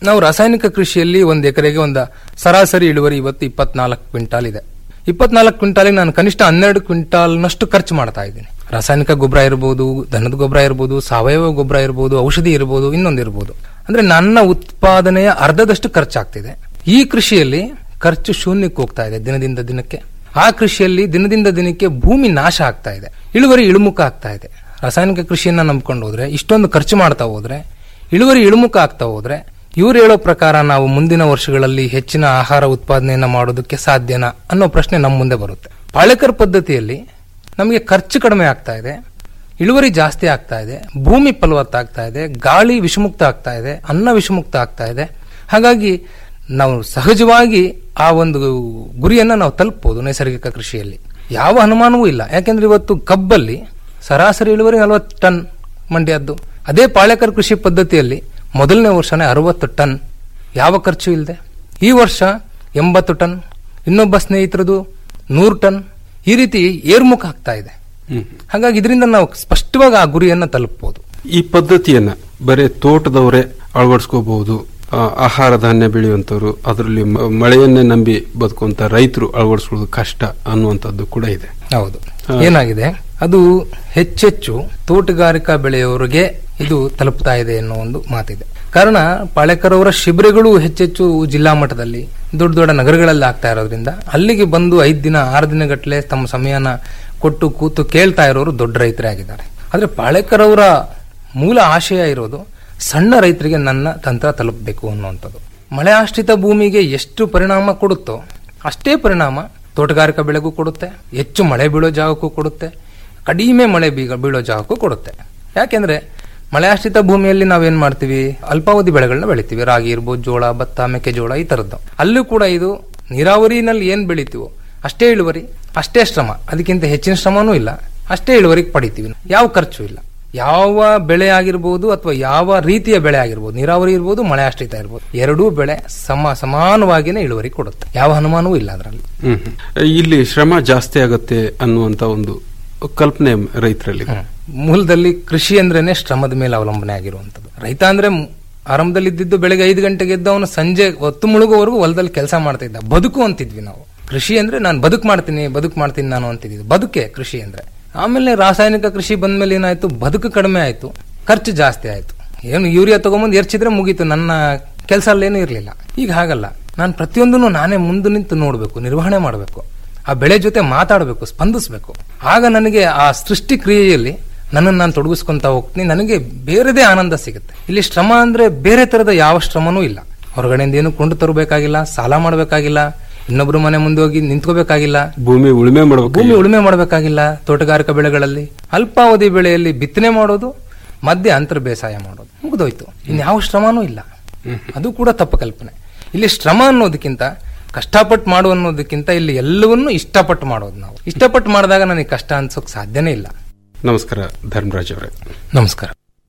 ನಾವು ರಾಸಾಯನಿಕ ಕೃಷಿಯಲ್ಲಿ ಒಂದು ಎಕರೆಗೆ ಒಂದು ಸರಾಸರಿ ಇಳುವರಿ ಇವತ್ತು ಇಪ್ಪತ್ನಾಲ್ಕು ಕ್ವಿಂಟಾಲ್ ಇದೆ ಇಪ್ಪತ್ನಾಲ್ಕು ಕ್ವಿಂಟಾಲಿಗೆ ನಾನು ಕನಿಷ್ಠ ಹನ್ನೆರಡು ಕ್ವಿಂಟಾಲ್ನಷ್ಟು ಖರ್ಚು ಮಾಡ್ತಾ ಇದ್ದೀನಿ ರಾಸಾಯನಿಕ ಗೊಬ್ಬರ ಇರಬಹುದು ದನದ ಗೊಬ್ಬರ ಇರಬಹುದು ಸಾವಯವ ಗೊಬ್ಬರ ಇರಬಹುದು ಔಷಧಿ ಇರಬಹುದು ಇನ್ನೊಂದು ಇರಬಹುದು ಅಂದ್ರೆ ನನ್ನ ಉತ್ಪಾದನೆಯ ಅರ್ಧದಷ್ಟು ಖರ್ಚಾಗ್ತಿದೆ ಈ ಕೃಷಿಯಲ್ಲಿ ಖರ್ಚು ಶೂನ್ಯಕ್ಕೆ ಹೋಗ್ತಾ ಇದೆ ದಿನದಿಂದ ದಿನಕ್ಕೆ ಆ ಕೃಷಿಯಲ್ಲಿ ದಿನದಿಂದ ದಿನಕ್ಕೆ ಭೂಮಿ ನಾಶ ಆಗ್ತಾ ಇದೆ ಇಳುವರಿ ಇಳುಮುಖ ಆಗ್ತಾ ಇದೆ ರಾಸಾಯನಿಕ ಕೃಷಿಯನ್ನ ನಂಬ್ಕೊಂಡು ಹೋದ್ರೆ ಇಷ್ಟೊಂದು ಖರ್ಚು ಮಾಡ್ತಾ ಹೋದ್ರೆ ಇಳುವರಿ ಇಳುಮುಖ ಆಗ್ತಾ ಹೋದ್ರೆ ಇವ್ರು ಹೇಳೋ ಪ್ರಕಾರ ನಾವು ಮುಂದಿನ ವರ್ಷಗಳಲ್ಲಿ ಹೆಚ್ಚಿನ ಆಹಾರ ಉತ್ಪಾದನೆಯನ್ನ ಮಾಡೋದಕ್ಕೆ ಸಾಧ್ಯನಾ ಅನ್ನೋ ಪ್ರಶ್ನೆ ನಮ್ಮ ಮುಂದೆ ಬರುತ್ತೆ ಪಾಳೆಕರ್ ಪದ್ಧತಿಯಲ್ಲಿ ನಮಗೆ ಖರ್ಚು ಕಡಿಮೆ ಆಗ್ತಾ ಇದೆ ಇಳುವರಿ ಜಾಸ್ತಿ ಆಗ್ತಾ ಇದೆ ಭೂಮಿ ಫಲವತ್ತಾಗ್ತಾ ಇದೆ ಗಾಳಿ ವಿಷಮುಕ್ತ ಆಗ್ತಾ ಇದೆ ಅನ್ನ ವಿಷಮುಕ್ತ ಆಗ್ತಾ ಇದೆ ಹಾಗಾಗಿ ನಾವು ಸಹಜವಾಗಿ ಆ ಒಂದು ಗುರಿಯನ್ನ ನಾವು ತಲುಪಬಹುದು ನೈಸರ್ಗಿಕ ಕೃಷಿಯಲ್ಲಿ ಯಾವ ಅನುಮಾನವೂ ಇಲ್ಲ ಯಾಕೆಂದ್ರೆ ಇವತ್ತು ಕಬ್ಬಲ್ಲಿ ಸರಾಸರಿ ಇಳುವರಿ ನಲವತ್ತು ಟನ್ ಮಂಡ್ಯದ್ದು ಅದೇ ಪಾಳೆಕರ್ ಕೃಷಿ ಪದ್ಧತಿಯಲ್ಲಿ ಮೊದಲನೇ ವರ್ಷನೇ ಅರವತ್ತು ಟನ್ ಯಾವ ಖರ್ಚು ಇಲ್ಲದೆ ಈ ವರ್ಷ ಎಂಬತ್ತು ಟನ್ ಇನ್ನೊಬ್ಬ ಸ್ನೇಹಿತರದು ನೂರು ಟನ್ ಈ ರೀತಿ ಏರ್ಮುಖ ಆಗ್ತಾ ಇದೆ ಹಾಗಾಗಿ ಇದರಿಂದ ನಾವು ಸ್ಪಷ್ಟವಾಗಿ ಆ ಗುರಿಯನ್ನ ತಲುಪಬಹುದು ಈ ಪದ್ಧತಿಯನ್ನ ಬರೀ ತೋಟದವರೇ ಅಳವಡಿಸ್ಕೋಬಹುದು ಆ, ಆಹಾರ ಧಾನ್ಯ ಬೆಳೆಯುವಂತವರು ಅದರಲ್ಲಿ ಮ- ಮಳೆಯನ್ನೇ ನಂಬಿ ಬದುಕುವಂತ ರೈತರು ಅಳವಡಿಸ್ಕೊಳ್ಳೋದು ಕಷ್ಟ ಅನ್ನುವಂಥದ್ದು ಕೂಡ ಇದೆ ಹೌದು ಏನಾಗಿದೆ ಅದು ಹೆಚ್ಚೆಚ್ಚು ತೋಟಗಾರಿಕಾ ಬೆಳೆಯವರಿಗೆ ಇದು ತಲುಪ್ತಾ ಇದೆ ಅನ್ನೋ ಒಂದು ಮಾತಿದೆ ಕಾರಣ ಪಾಳೆಕರ್ ಅವರ ಶಿಬಿರಗಳು ಹೆಚ್ಚೆಚ್ಚು ಜಿಲ್ಲಾ ಮಟ್ಟದಲ್ಲಿ ದೊಡ್ಡ ದೊಡ್ಡ ನಗರಗಳಲ್ಲಿ ಆಗ್ತಾ ಇರೋದ್ರಿಂದ ಅಲ್ಲಿಗೆ ಬಂದು ಐದ್ ದಿನ ಆರು ದಿನಗಟ್ಟಲೆ ತಮ್ಮ ಸಮಯನ ಕೊಟ್ಟು ಕೂತು ಕೇಳ್ತಾ ಇರೋರು ದೊಡ್ಡ ರೈತರೇ ಆಗಿದ್ದಾರೆ ಆದ್ರೆ ಪಾಳೆಕರ್ ಅವರ ಮೂಲ ಆಶಯ ಇರೋದು ಸಣ್ಣ ರೈತರಿಗೆ ನನ್ನ ತಂತ್ರ ತಲುಪಬೇಕು ಅನ್ನುವಂಥದ್ದು ಮಳೆ ಆಶ್ರಿತ ಭೂಮಿಗೆ ಎಷ್ಟು ಪರಿಣಾಮ ಕೊಡುತ್ತೋ ಅಷ್ಟೇ ಪರಿಣಾಮ ತೋಟಗಾರಿಕಾ ಬೆಳೆಗೂ ಕೊಡುತ್ತೆ ಹೆಚ್ಚು ಮಳೆ ಬೀಳೋ ಜಾಗಕ್ಕೂ ಕೊಡುತ್ತೆ ಕಡಿಮೆ ಮಳೆ ಬೀಗ ಬೀಳೋ ಜಾಗಕ್ಕೂ ಕೊಡುತ್ತೆ ಯಾಕೆಂದ್ರೆ ಮಳೆ ಆಶ್ರಿತ ಭೂಮಿಯಲ್ಲಿ ನಾವೇನ್ ಮಾಡ್ತೀವಿ ಅಲ್ಪಾವಧಿ ಬೆಳೆಗಳನ್ನ ಬೆಳಿತೀವಿ ರಾಗಿ ಇರ್ಬೋದು ಜೋಳ ಭತ್ತ ಮೆಕ್ಕೆಜೋಳ ಈ ತರದ್ದು ಅಲ್ಲೂ ಕೂಡ ಇದು ನೀರಾವರಿನಲ್ಲಿ ಏನ್ ಬೆಳಿತೀವೋ ಅಷ್ಟೇ ಇಳುವರಿ ಅಷ್ಟೇ ಶ್ರಮ ಅದಕ್ಕಿಂತ ಹೆಚ್ಚಿನ ಶ್ರಮನೂ ಇಲ್ಲ ಅಷ್ಟೇ ಇಳುವರಿ ಪಡಿತೀವಿ ಯಾವ ಖರ್ಚು ಇಲ್ಲ ಯಾವ ಬೆಳೆ ಆಗಿರ್ಬೋದು ಅಥವಾ ಯಾವ ರೀತಿಯ ಬೆಳೆ ಆಗಿರ್ಬೋದು ನೀರಾವರಿ ಇರ್ಬೋದು ಮಳೆ ಆಶ್ರಿತ ಇರ್ಬೋದು ಎರಡೂ ಬೆಳೆ ಸಮ ಸಮಾನವಾಗಿನೇ ಇಳುವರಿ ಕೊಡುತ್ತೆ ಯಾವ ಅನುಮಾನವೂ ಇಲ್ಲ ಅದರಲ್ಲಿ ಹ್ಮ್ ಹ್ಮ್. ಇಲ್ಲಿ ಶ್ರಮ ಜಾಸ್ತಿ ಆಗತ್ತೆ ಅನ್ನುವಂತ ಒಂದು ಕಲ್ಪನೆ ರೈತರಲ್ಲಿ ಮೂಲದಲ್ಲಿ ಕೃಷಿ ಅಂದ್ರೇನೆ ಶ್ರಮದ ಮೇಲೆ ಅವಲಂಬನೆ ಆಗಿರುವಂತದ್ದು ರೈತ ಅಂದ್ರೆ ಮ್- ಆರಂಭದಲ್ಲಿ ಇದ್ದಿದ್ದು ಬೆಳಗ್ಗೆ ಐದು ಗಂಟೆಗೆ ಎದ್ದು ಅವನು ಸಂಜೆ ಹೊತ್ತು ಮುಳುಗೋವರೆಗೂ ಹೊಲದಲ್ಲಿ ಕೆಲಸ ಮಾಡ್ತಾ ಇದ್ದ ಬದುಕು ಅಂತಿದ್ವಿ ನಾವು ಕೃಷಿ ಅಂದ್ರೆ ನಾನು ಬದುಕು ಮಾಡ್ತೀನಿ ಬದುಕು ಮಾಡ್ತೀನಿ ನಾನು ಅಂತಿದ್ವಿ ಬದುಕೆ ಕೃಷಿ ಅಂದ್ರೆ ಆಮೇಲೆ ರಾಸಾಯನಿಕ ಕೃಷಿ ಬಂದ್ಮೇಲೆ ಏನಾಯ್ತು ಬದುಕು ಕಡಿಮೆ ಆಯ್ತು ಖರ್ಚು ಜಾಸ್ತಿ ಆಯ್ತು ಏನು ಯೂರಿಯಾ ತಗೊಂಬಂದು ಎರ್ಚಿದ್ರೆ ಮುಗೀತು ನನ್ನ ಕೆಲಸ ಅಲ್ಲೇನು ಇರಲಿಲ್ಲ ಈಗ ಹಾಗಲ್ಲ ನಾನು ಪ್ರತಿಯೊಂದನ್ನು ನಾನೇ ಮುಂದೆ ನಿಂತು ನೋಡಬೇಕು ನಿರ್ವಹಣೆ ಮಾಡಬೇಕು ಆ ಬೆಳೆ ಜೊತೆ ಮಾತಾಡಬೇಕು ಸ್ಪಂದಿಸಬೇಕು ಆಗ ನನಗೆ ಆ ಸೃಷ್ಟಿ ಕ್ರಿಯೆಯಲ್ಲಿ ನನ್ನನ್ನು ನಾನು ತೊಡಗಿಸ್ಕೊಂತ ಹೋಗ್ತೀನಿ ನನಗೆ ಬೇರೆದೇ ಆನಂದ ಸಿಗುತ್ತೆ ಇಲ್ಲಿ ಶ್ರಮ ಅಂದ್ರೆ ಬೇರೆ ತರದ ಯಾವ ಶ್ರಮನೂ ಇಲ್ಲ ಹೊರಗಡೆಯಿಂದ ಏನು ಕೊಂಡು ತರಬೇಕಾಗಿಲ್ಲ ಸಾಲ ಮಾಡಬೇಕಾಗಿಲ್ಲ ಇನ್ನೊಬ್ರು ಮನೆ ಮುಂದೆ ಹೋಗಿ ನಿಂತ್ಕೋಬೇಕಾಗಿಲ್ಲ ಭೂಮಿ ಉಳುಮೆ ಮಾಡಬೇಕು ಭೂಮಿ ಉಳುಮೆ ಮಾಡಬೇಕಾಗಿಲ್ಲ ತೋಟಗಾರಿಕಾ ಬೆಳೆಗಳಲ್ಲಿ ಅಲ್ಪಾವಧಿ ಬೆಳೆಯಲ್ಲಿ ಬಿತ್ತನೆ ಮಾಡೋದು ಮಧ್ಯೆ ಅಂತರ ಬೇಸಾಯ ಮಾಡೋದು ಮುಗಿದೋಯ್ತು ಇನ್ಯಾವ ಶ್ರಮನೂ ಇಲ್ಲ ಅದು ಕೂಡ ತಪ್ಪು ಕಲ್ಪನೆ ಇಲ್ಲಿ ಶ್ರಮ ಅನ್ನೋದಕ್ಕಿಂತ ಕಷ್ಟಪಟ್ಟು ಮಾಡು ಅನ್ನೋದಕ್ಕಿಂತ ಇಲ್ಲಿ ಎಲ್ಲವನ್ನೂ ಇಷ್ಟಪಟ್ಟು ಮಾಡೋದು ನಾವು ಇಷ್ಟಪಟ್ಟು ಮಾಡಿದಾಗ ನನಗೆ ಕಷ್ಟ ಅನ್ಸೋಕ್ ಸಾಧ್ಯನೇ ಇಲ್ಲ ನಮಸ್ಕಾರ ಧರ್ಮರಾಜ್ ಅವರೇ ನಮಸ್ಕಾರ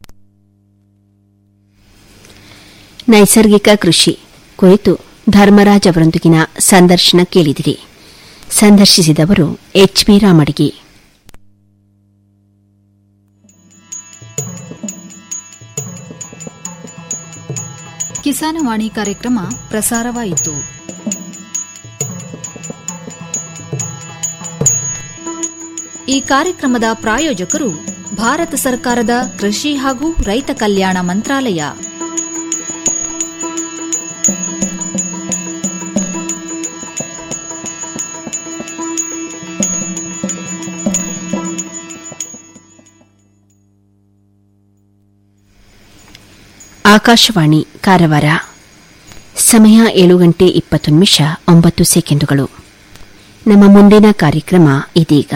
ನೈಸರ್ಗಿಕ ಕೃಷಿ ಕುರಿತು ಧರ್ಮರಾಜ್ ಅವರೊಂದಿಗಿನ ಸಂದರ್ಶನ ಕೇಳಿದಿರಿ ಸಂದರ್ಶಿಸಿದವರು ಎಚ್ ಬಿ ರಾಮಡಿಗೆ ಕಿಸಾನವಾಣಿ ಕಾರ್ಯಕ್ರಮ ಪ್ರಸಾರವಾಯಿತು ಈ ಕಾರ್ಯಕ್ರಮದ ಪ್ರಾಯೋಜಕರು ಭಾರತ ಸರ್ಕಾರದ ಕೃಷಿ ಹಾಗೂ ರೈತ ಕಲ್ಯಾಣ ಮಂತ್ರಾಲಯ ಆಕಾಶವಾಣಿ ಕಾರವಾರ ಸಮಯ ಏಳು ಗಂಟೆ ಇಪ್ಪತ್ತು ನಿಮಿಷ ಒಂಬತ್ತು ಸೆಕೆಂಡುಗಳು ನಮ್ಮ ಮುಂದಿನ ಕಾರ್ಯಕ್ರಮ ಇದೀಗ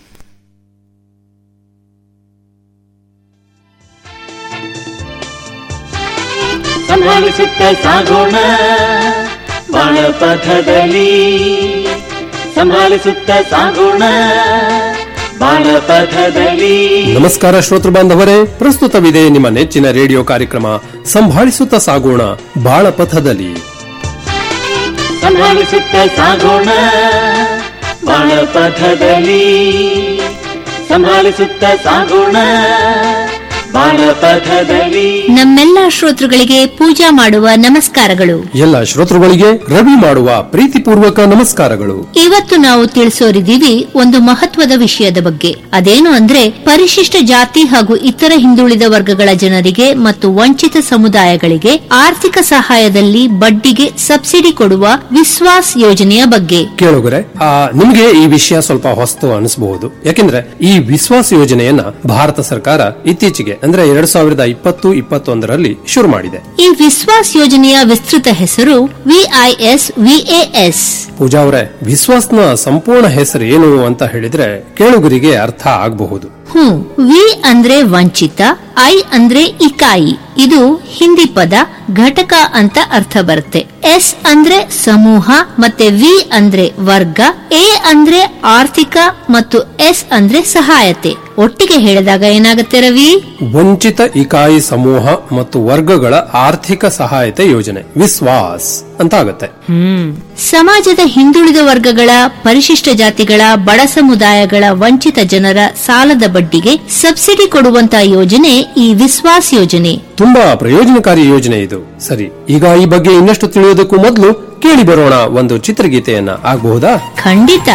ಸಂಭಾಲಿಸುತ್ತ ಸಾಗೋಣ ಬಾಳ ಪಥದಲ್ಲಿ ಸಂಭಾಲಿಸುತ್ತ ಸಾಗೋಣ ಬಾಳ ಪಥದಲ್ಲಿ ನಮಸ್ಕಾರ ಶ್ರೋತೃ ಬಾಂಧವರೇ ಪ್ರಸ್ತುತವಿದೆ ನಿಮ್ಮ ನೆಚ್ಚಿನ ರೇಡಿಯೋ ಕಾರ್ಯಕ್ರಮ ಸಂಭಾಳಿಸುತ್ತಾ ಸಾಗೋಣ ಬಾಳ ಪಥದಲ್ಲಿ ಸಂಭಾಲಿಸುತ್ತ ಸಾಗೋಣ ಬಾಳ ಪಥದಲ್ಲಿ ಸಂಭಾಲಿಸುತ್ತ ಸಾಗೋಣ ಬಾಳಪಥದಲ್ಲಿ ನಮ್ಮೆಲ್ಲ ಶ್ರೋತೃಗಳಿಗೆ ಪೂಜಾ ಮಾಡುವ ನಮಸ್ಕಾರಗಳು ಎಲ್ಲ ಶ್ರೋತೃಗಳಿಗೆ ರವಿ ಮಾಡುವ ಪ್ರೀತಿಪೂರ್ವಕ ನಮಸ್ಕಾರಗಳು ಇವತ್ತು ನಾವು ತಿಳಿಸೋರಿದ್ದೀವಿ ಒಂದು ಮಹತ್ವದ ವಿಷಯದ ಬಗ್ಗೆ ಅದೇನು ಅಂದ್ರೆ ಪರಿಶಿಷ್ಟ ಜಾತಿ ಹಾಗೂ ಇತರ ಹಿಂದುಳಿದ ವರ್ಗಗಳ ಜನರಿಗೆ ಮತ್ತು ವಂಚಿತ ಸಮುದಾಯಗಳಿಗೆ ಆರ್ಥಿಕ ಸಹಾಯದಲ್ಲಿ ಬಡ್ಡಿಗೆ ಸಬ್ಸಿಡಿ ಕೊಡುವ ವಿಶ್ವಾಸ್ ಯೋಜನೆಯ ಬಗ್ಗೆ ಕೇಳುಗರೆ ಆ, ನಿಮಗೆ ಈ ವಿಷಯ ಸ್ವಲ್ಪ ಹೊಸ್ತು ಅನಿಸಬಹುದು ಯಾಕೆಂದ್ರೆ ಈ ವಿಶ್ವಾಸ ಯೋಜನೆಯನ್ನ ಭಾರತ ಸರ್ಕಾರ ಇತ್ತೀಚೆಗೆ ಅಂದ್ರೆ ಎರಡ್ ಸಾವಿರದ ಇಪ್ಪತ್ತು ಇಪ್ಪತ್ತೊಂದರಲ್ಲಿ ಶುರು ಮಾಡಿದೆ ಈ ವಿಶ್ವಾಸ್ ಯೋಜನೆಯ ವಿಸ್ತೃತ ಹೆಸರು ವಿಐಎಸ್ ವಿಎಎಸ್ ಪೂಜಾ ಅವರೇ ವಿಶ್ವಾಸ್ನ ಸಂಪೂರ್ಣ ಹೆಸರು ಏನು ಅಂತ ಹೇಳಿದ್ರೆ ಕೇಳುಗರಿಗೆ ಅರ್ಥ ಆಗಬಹುದು ಹ್ಮ್ ವಿ ಅಂದ್ರೆ ವಂಚಿತ ಐ ಅಂದ್ರೆ ಇಕಾಯಿ ಇದು ಹಿಂದಿ ಪದ ಘಟಕ ಅಂತ ಅರ್ಥ ಬರುತ್ತೆ ಎಸ್ ಅಂದ್ರೆ ಸಮೂಹ ಮತ್ತೆ ವಿ ಅಂದ್ರೆ ವರ್ಗ ಎ ಅಂದ್ರೆ ಆರ್ಥಿಕ ಮತ್ತು ಎಸ್ ಅಂದ್ರೆ ಸಹಾಯತೆ ಒಟ್ಟಿಗೆ ಹೇಳಿದಾಗ ಏನಾಗುತ್ತೆ ರವಿ ವಂಚಿತ ಇಕಾಯಿ ಸಮೂಹ ಮತ್ತು ವರ್ಗಗಳ ಆರ್ಥಿಕ ಸಹಾಯತೆ ಯೋಜನೆ ವಿಶ್ವಾಸ್ ಅಂತ ಆಗತ್ತೆ ಹ್ಮ್ ಸಮಾಜದ ಹಿಂದುಳಿದ ವರ್ಗಗಳ ಪರಿಶಿಷ್ಟ ಜಾತಿಗಳ ಬಡ ಸಮುದಾಯಗಳ ವಂಚಿತ ಜನರ ಸಾಲದ ಬಡ್ಡಿಗೆ ಸಬ್ಸಿಡಿ ಕೊಡುವಂತಹ ಯೋಜನೆ ಈ ವಿಶ್ವಾಸ್ ಯೋಜನೆ ತುಂಬಾ ಪ್ರಯೋಜನಕಾರಿ ಯೋಜನೆ ಇದು ಸರಿ ಈಗ ಈ ಬಗ್ಗೆ ಇನ್ನಷ್ಟು ತಿಳಿಯೋದಕ್ಕೂ ಮೊದಲು ಕೇಳಿ ಬರೋಣ ಒಂದು ಚಿತ್ರಗೀತೆಯನ್ನ ಆಗಬಹುದಾ ಖಂಡಿತ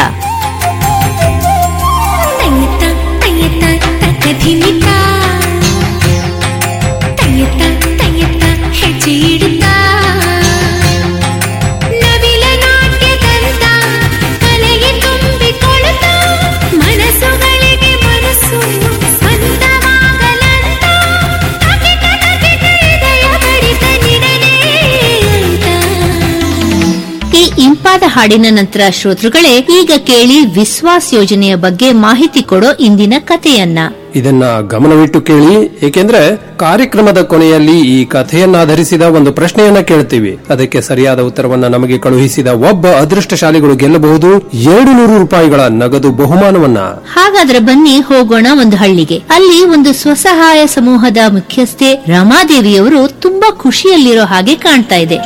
ಹೆಜ್ಜೆ ಇಡುತ್ತಾ ನವಿಲ ನಾಟ್ಯದಂತ ಕಲೆಗೆ ತುಂಬಿಕೊಳ್ಳುತ್ತಾ ಮನಸ್ಸುಗಳಿಗೆ ಮನಸ್ಸು ಸ್ವಂತವಾಗಲಂತ ತಕಿಟ ತಕಿಟ ಹೃದಯ ಬಡಿತ ನಿಡಲೇ ಅಂತ ಈ ಇಂಪಾದ ಹಾಡಿನ ನಂತರ ಶ್ರೋತೃಗಳೇ ಈಗ ಕೇಳಿ ವಿಶ್ವಾಸ್ ಯೋಜನೆಯ ಬಗ್ಗೆ ಮಾಹಿತಿ ಕೊಡೋ ಇಂದಿನ ಕಥೆಯನ್ನ ಇದನ್ನ ಗಮನವಿಟ್ಟು ಕೇಳಿ ಏಕೆಂದ್ರೆ ಕಾರ್ಯಕ್ರಮದ ಕೊನೆಯಲ್ಲಿ ಈ ಕಥೆಯನ್ನಾಧರಿಸಿದ ಒಂದು ಪ್ರಶ್ನೆಯನ್ನ ಕೇಳ್ತೀವಿ ಅದಕ್ಕೆ ಸರಿಯಾದ ಉತ್ತರವನ್ನ ನಮಗೆ ಕಳುಹಿಸಿದ ಒಬ್ಬ ಅದೃಷ್ಟಶಾಲಿಗಳು ಗೆಲ್ಲಬಹುದು ಎರಡು ನೂರು ರೂಪಾಯಿಗಳ ನಗದು ಬಹುಮಾನವನ್ನ ಹಾಗಾದ್ರೆ ಬನ್ನಿ ಹೋಗೋಣ ಒಂದು ಹಳ್ಳಿಗೆ ಅಲ್ಲಿ ಒಂದು ಸ್ವಸಹಾಯ ಸಮೂಹದ ಮುಖ್ಯಸ್ಥೆ ರಮಾದೇವಿಯವರು ತುಂಬಾ ಖುಷಿಯಲ್ಲಿರೋ ಹಾಗೆ ಕಾಣ್ತಾ ಇದೆ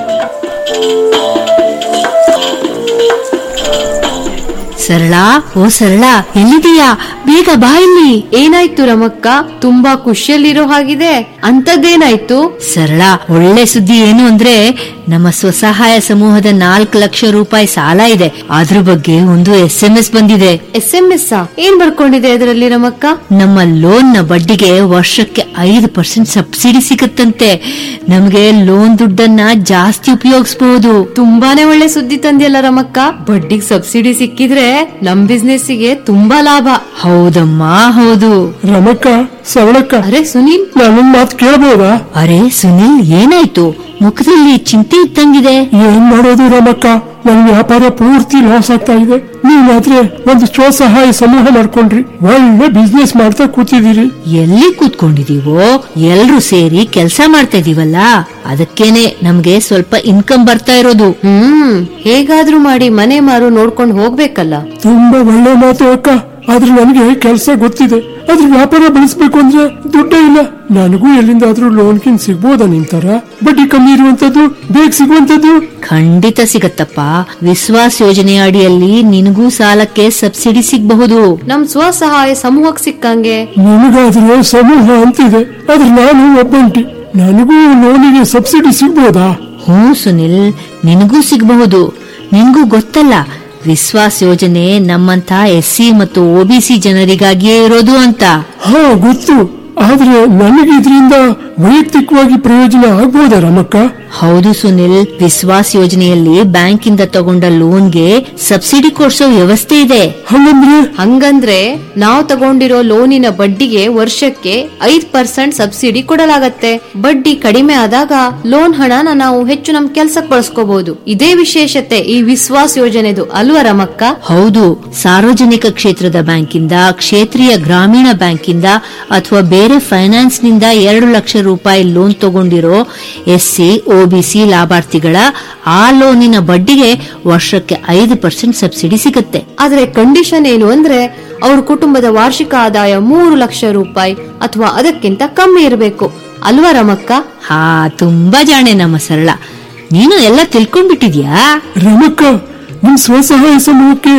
ಸರಳ ಓ ಸರಳ ಎಲ್ಲಿದೀಯಾ ಬೇಗ ಬಾ ಇಲ್ಲಿ ಏನಾಯ್ತು ರಮಕ್ಕ ತುಂಬಾ ಖುಷಿಯಲ್ಲಿರೋ ಹಾಗಿದೆ ಅಂತದ್ದೇನಾಯ್ತು ಸರಳ ಒಳ್ಳೆ ಸುದ್ದಿ ಏನು ಅಂದ್ರೆ ನಮ್ಮ ಸ್ವಸಹಾಯ ಸಮೂಹದ ನಾಲ್ಕು ಲಕ್ಷ ರೂಪಾಯಿ ಸಾಲ ಇದೆ ಅದ್ರ ಬಗ್ಗೆ ಒಂದು ಎಸ್ ಎಂ ಎಸ್ ಬಂದಿದೆ ಎಸ್ ಎಂ ಎಸ್ ಏನ್ ಬರ್ಕೊಂಡಿದೆ ಅದರಲ್ಲಿ ರಮಕ್ಕ ನಮ್ಮ ಲೋನ್ ನ ಬಡ್ಡಿಗೆ ವರ್ಷಕ್ಕೆ ಐದು ಪರ್ಸೆಂಟ್ ಸಬ್ಸಿಡಿ ಸಿಗುತ್ತಂತೆ ನಮ್ಗೆ ಲೋನ್ ದುಡ್ಡನ್ನ ಜಾಸ್ತಿ ಉಪಯೋಗಿಸಬಹುದು ತುಂಬಾನೇ ಒಳ್ಳೆ ಸುದ್ದಿ ತಂದಿಯಲ್ಲ ರಮಕ್ಕ ಬಡ್ಡಿಗ್ ಸಬ್ಸಿಡಿ ಸಿಕ್ಕಿದ್ರೆ ನಮ್ ಬಿಸ್ನೆಸ್ಸಿಗೆ ತುಂಬಾ ಲಾಭ ಹೌದಮ್ಮ ಹೌದು ರಮಕ್ಕ ಸವಳಕ್ಕ ಅರೆ ಸುನೀಲ್ ನಾನೊಂದ್ ಮಾತು ಕೇಳಬಹುದಾ ಅರೆ ಸುನಿಲ್ ಏನಾಯ್ತು ಮುಖದಲ್ಲಿ ಚಿಂತೆ ಇದ್ದಂಗಿದೆ ಏನ್ ಮಾಡೋದು ರಮಕ್ಕ ನನ್ ವ್ಯಾಪಾರ ಪೂರ್ತಿ ಲಾಸ್ ಆಗ್ತಾ ಇದೆ ನೀವಾದ್ರೆ ಒಂದು ಸ್ವಸಹಾಯ ಸಮೂಹ ಮಾಡ್ಕೊಂಡ್ರಿ ಒಳ್ಳೆ ಬಿಸ್ನೆಸ್ ಮಾಡ್ತಾ ಕೂತಿದ್ದೀರಿ ಎಲ್ಲಿ ಕೂತ್ಕೊಂಡಿದೀವೋ ಎಲ್ರು ಸೇರಿ ಕೆಲಸ ಮಾಡ್ತಾ ಇದೀವಲ್ಲ ಅದಕ್ಕೇನೆ ನಮ್ಗೆ ಸ್ವಲ್ಪ ಇನ್ಕಮ್ ಬರ್ತಾ ಇರೋದು ಹ್ಮ್ ಹೇಗಾದ್ರೂ ಮಾಡಿ ಮನೆ ಮಾರು ನೋಡ್ಕೊಂಡು ಹೋಗ್ಬೇಕಲ್ಲ ತುಂಬಾ ಒಳ್ಳೆ ಮಾತು ಅಕ್ಕ ಆದ್ರೆ ನನಗೆ ಕೆಲಸ ಗೊತ್ತಿದೆ ಅದ್ರ ವ್ಯಾಪಾರ ಬೆಳೆಸ್ಬೇಕು ಅಂದ್ರೆ ದುಡ್ಡೇ ಇಲ್ಲ ನನಗೂ ಎಲ್ಲಿಂದಾದ್ರೂ ಲೋನ್ ಕಿನ್ ಸಿಗ್ಬೋದಾ ನಿಮ್ ತರ ಬಡ್ಡಿ ಕಮ್ಮಿ ಇರುವಂತದ್ದು ಬೇಗ ಸಿಗುವಂತದ್ದು ಖಂಡಿತ ಸಿಗತ್ತಪ್ಪ ವಿಶ್ವಾಸ್ ಯೋಜನೆಯ ಅಡಿಯಲ್ಲಿ ನಿನಗೂ ಸಾಲಕ್ಕೆ ಸಬ್ಸಿಡಿ ಸಿಗಬಹುದು ನಮ್ ಸ್ವಸಹಾಯ ಸಮೂಹಕ್ ಸಿಕ್ಕಂಗೆ ನಿನಗಾದ್ರೂ ಸಮೂಹ ಅಂತಿದೆ ಆದ್ರೆ ನಾನು ಒಬ್ಬಂಟಿ ನನಗೂ ಲೋನಿಗೆ ಸಬ್ಸಿಡಿ ಸಿಗ್ಬೋದಾ ಹ್ಞೂ ಸುನಿಲ್ ನಿನಗೂ ಸಿಗಬಹುದು ನಿನ್ಗೂ ಗೊತ್ತಲ್ಲ ವಿಶ್ವಾಸ್ ಯೋಜನೆ ನಮ್ಮಂತ ಎಸ್ಸಿ ಮತ್ತು ಒಬಿಸಿ ಜನರಿಗಾಗಿಯೇ ಇರೋದು ಅಂತ ಹಾ ಗೊತ್ತು ಆದ್ರೆ ನನಗೆ ಇದರಿಂದ ವೈಯಕ್ತಿಕವಾಗಿ ಪ್ರಯೋಜನ ಆಗ್ಬೋದಾ ರಮಕ್ಕ ಹೌದು ಸುನಿಲ್ ವಿಶ್ವಾಸ್ ಯೋಜನೆಯಲ್ಲಿ ಬ್ಯಾಂಕಿಂದ ತಗೊಂಡ ಲೋನ್ಗೆ ಸಬ್ಸಿಡಿ ಕೊಡ್ಸೋ ವ್ಯವಸ್ಥೆ ಇದೆ ಹಂಗಂದ್ರೆ ಹಂಗಂದ್ರೆ ನಾವು ತಗೊಂಡಿರೋ ಲೋನಿನ ಬಡ್ಡಿಗೆ ವರ್ಷಕ್ಕೆ ಐದ್ ಪರ್ಸೆಂಟ್ ಸಬ್ಸಿಡಿ ಕೊಡಲಾಗತ್ತೆ ಬಡ್ಡಿ ಕಡಿಮೆ ಆದಾಗ ಲೋನ್ ಹಣನ ನಾವು ಹೆಚ್ಚು ನಮ್ ಕೆಲ್ಸಕ್ ಬಳಸ್ಕೋಬಹುದು ಇದೇ ವಿಶೇಷತೆ ಈ ವಿಶ್ವಾಸ್ ಯೋಜನೆದು ಅಲ್ವಾ ರಮಕ್ಕ ಹೌದು ಸಾರ್ವಜನಿಕ ಕ್ಷೇತ್ರದ ಬ್ಯಾಂಕಿಂದ ಕ್ಷೇತ್ರೀಯ ಗ್ರಾಮೀಣ ಬ್ಯಾಂಕಿಂದ ಅಥವಾ ಬೇರೆ ಫೈನಾನ್ಸ್ ನಿಂದ ಎರಡು ಲಕ್ಷ ರೂಪಾಯಿ ಲೋನ್ ತಗೊಂಡಿರೋ ಎಸ್ಸಿ ಒಬಿಸಿ ಲಾಭಾರ್ಥಿಗಳ ಆ ಲೋನಿನ ಬಡ್ಡಿಗೆ ವರ್ಷಕ್ಕೆ ಐದು ಪರ್ಸೆಂಟ್ ಸಬ್ಸಿಡಿ ಸಿಗುತ್ತೆ ಆದ್ರೆ ಕಂಡೀಷನ್ ಏನು ಅಂದ್ರೆ ಅವ್ರ ಕುಟುಂಬದ ವಾರ್ಷಿಕ ಆದಾಯ ಮೂರು ಲಕ್ಷ ರೂಪಾಯಿ ಅಥವಾ ಅದಕ್ಕಿಂತ ಕಮ್ಮಿ ಇರಬೇಕು ಅಲ್ವಾ ರಮಕ್ಕ ಹಾ ತುಂಬಾ ಜಾಣೆ ನಮ್ಮ ಸರಳ ನೀನು ಎಲ್ಲ ತಿಳ್ಕೊಂಡ್ಬಿಟ್ಟಿದ್ಯಾ ರಮಕ್ಕ ನಿಮ್ ಸ್ವಸಹಾಯ ಸಮೂಹಕ್ಕೆ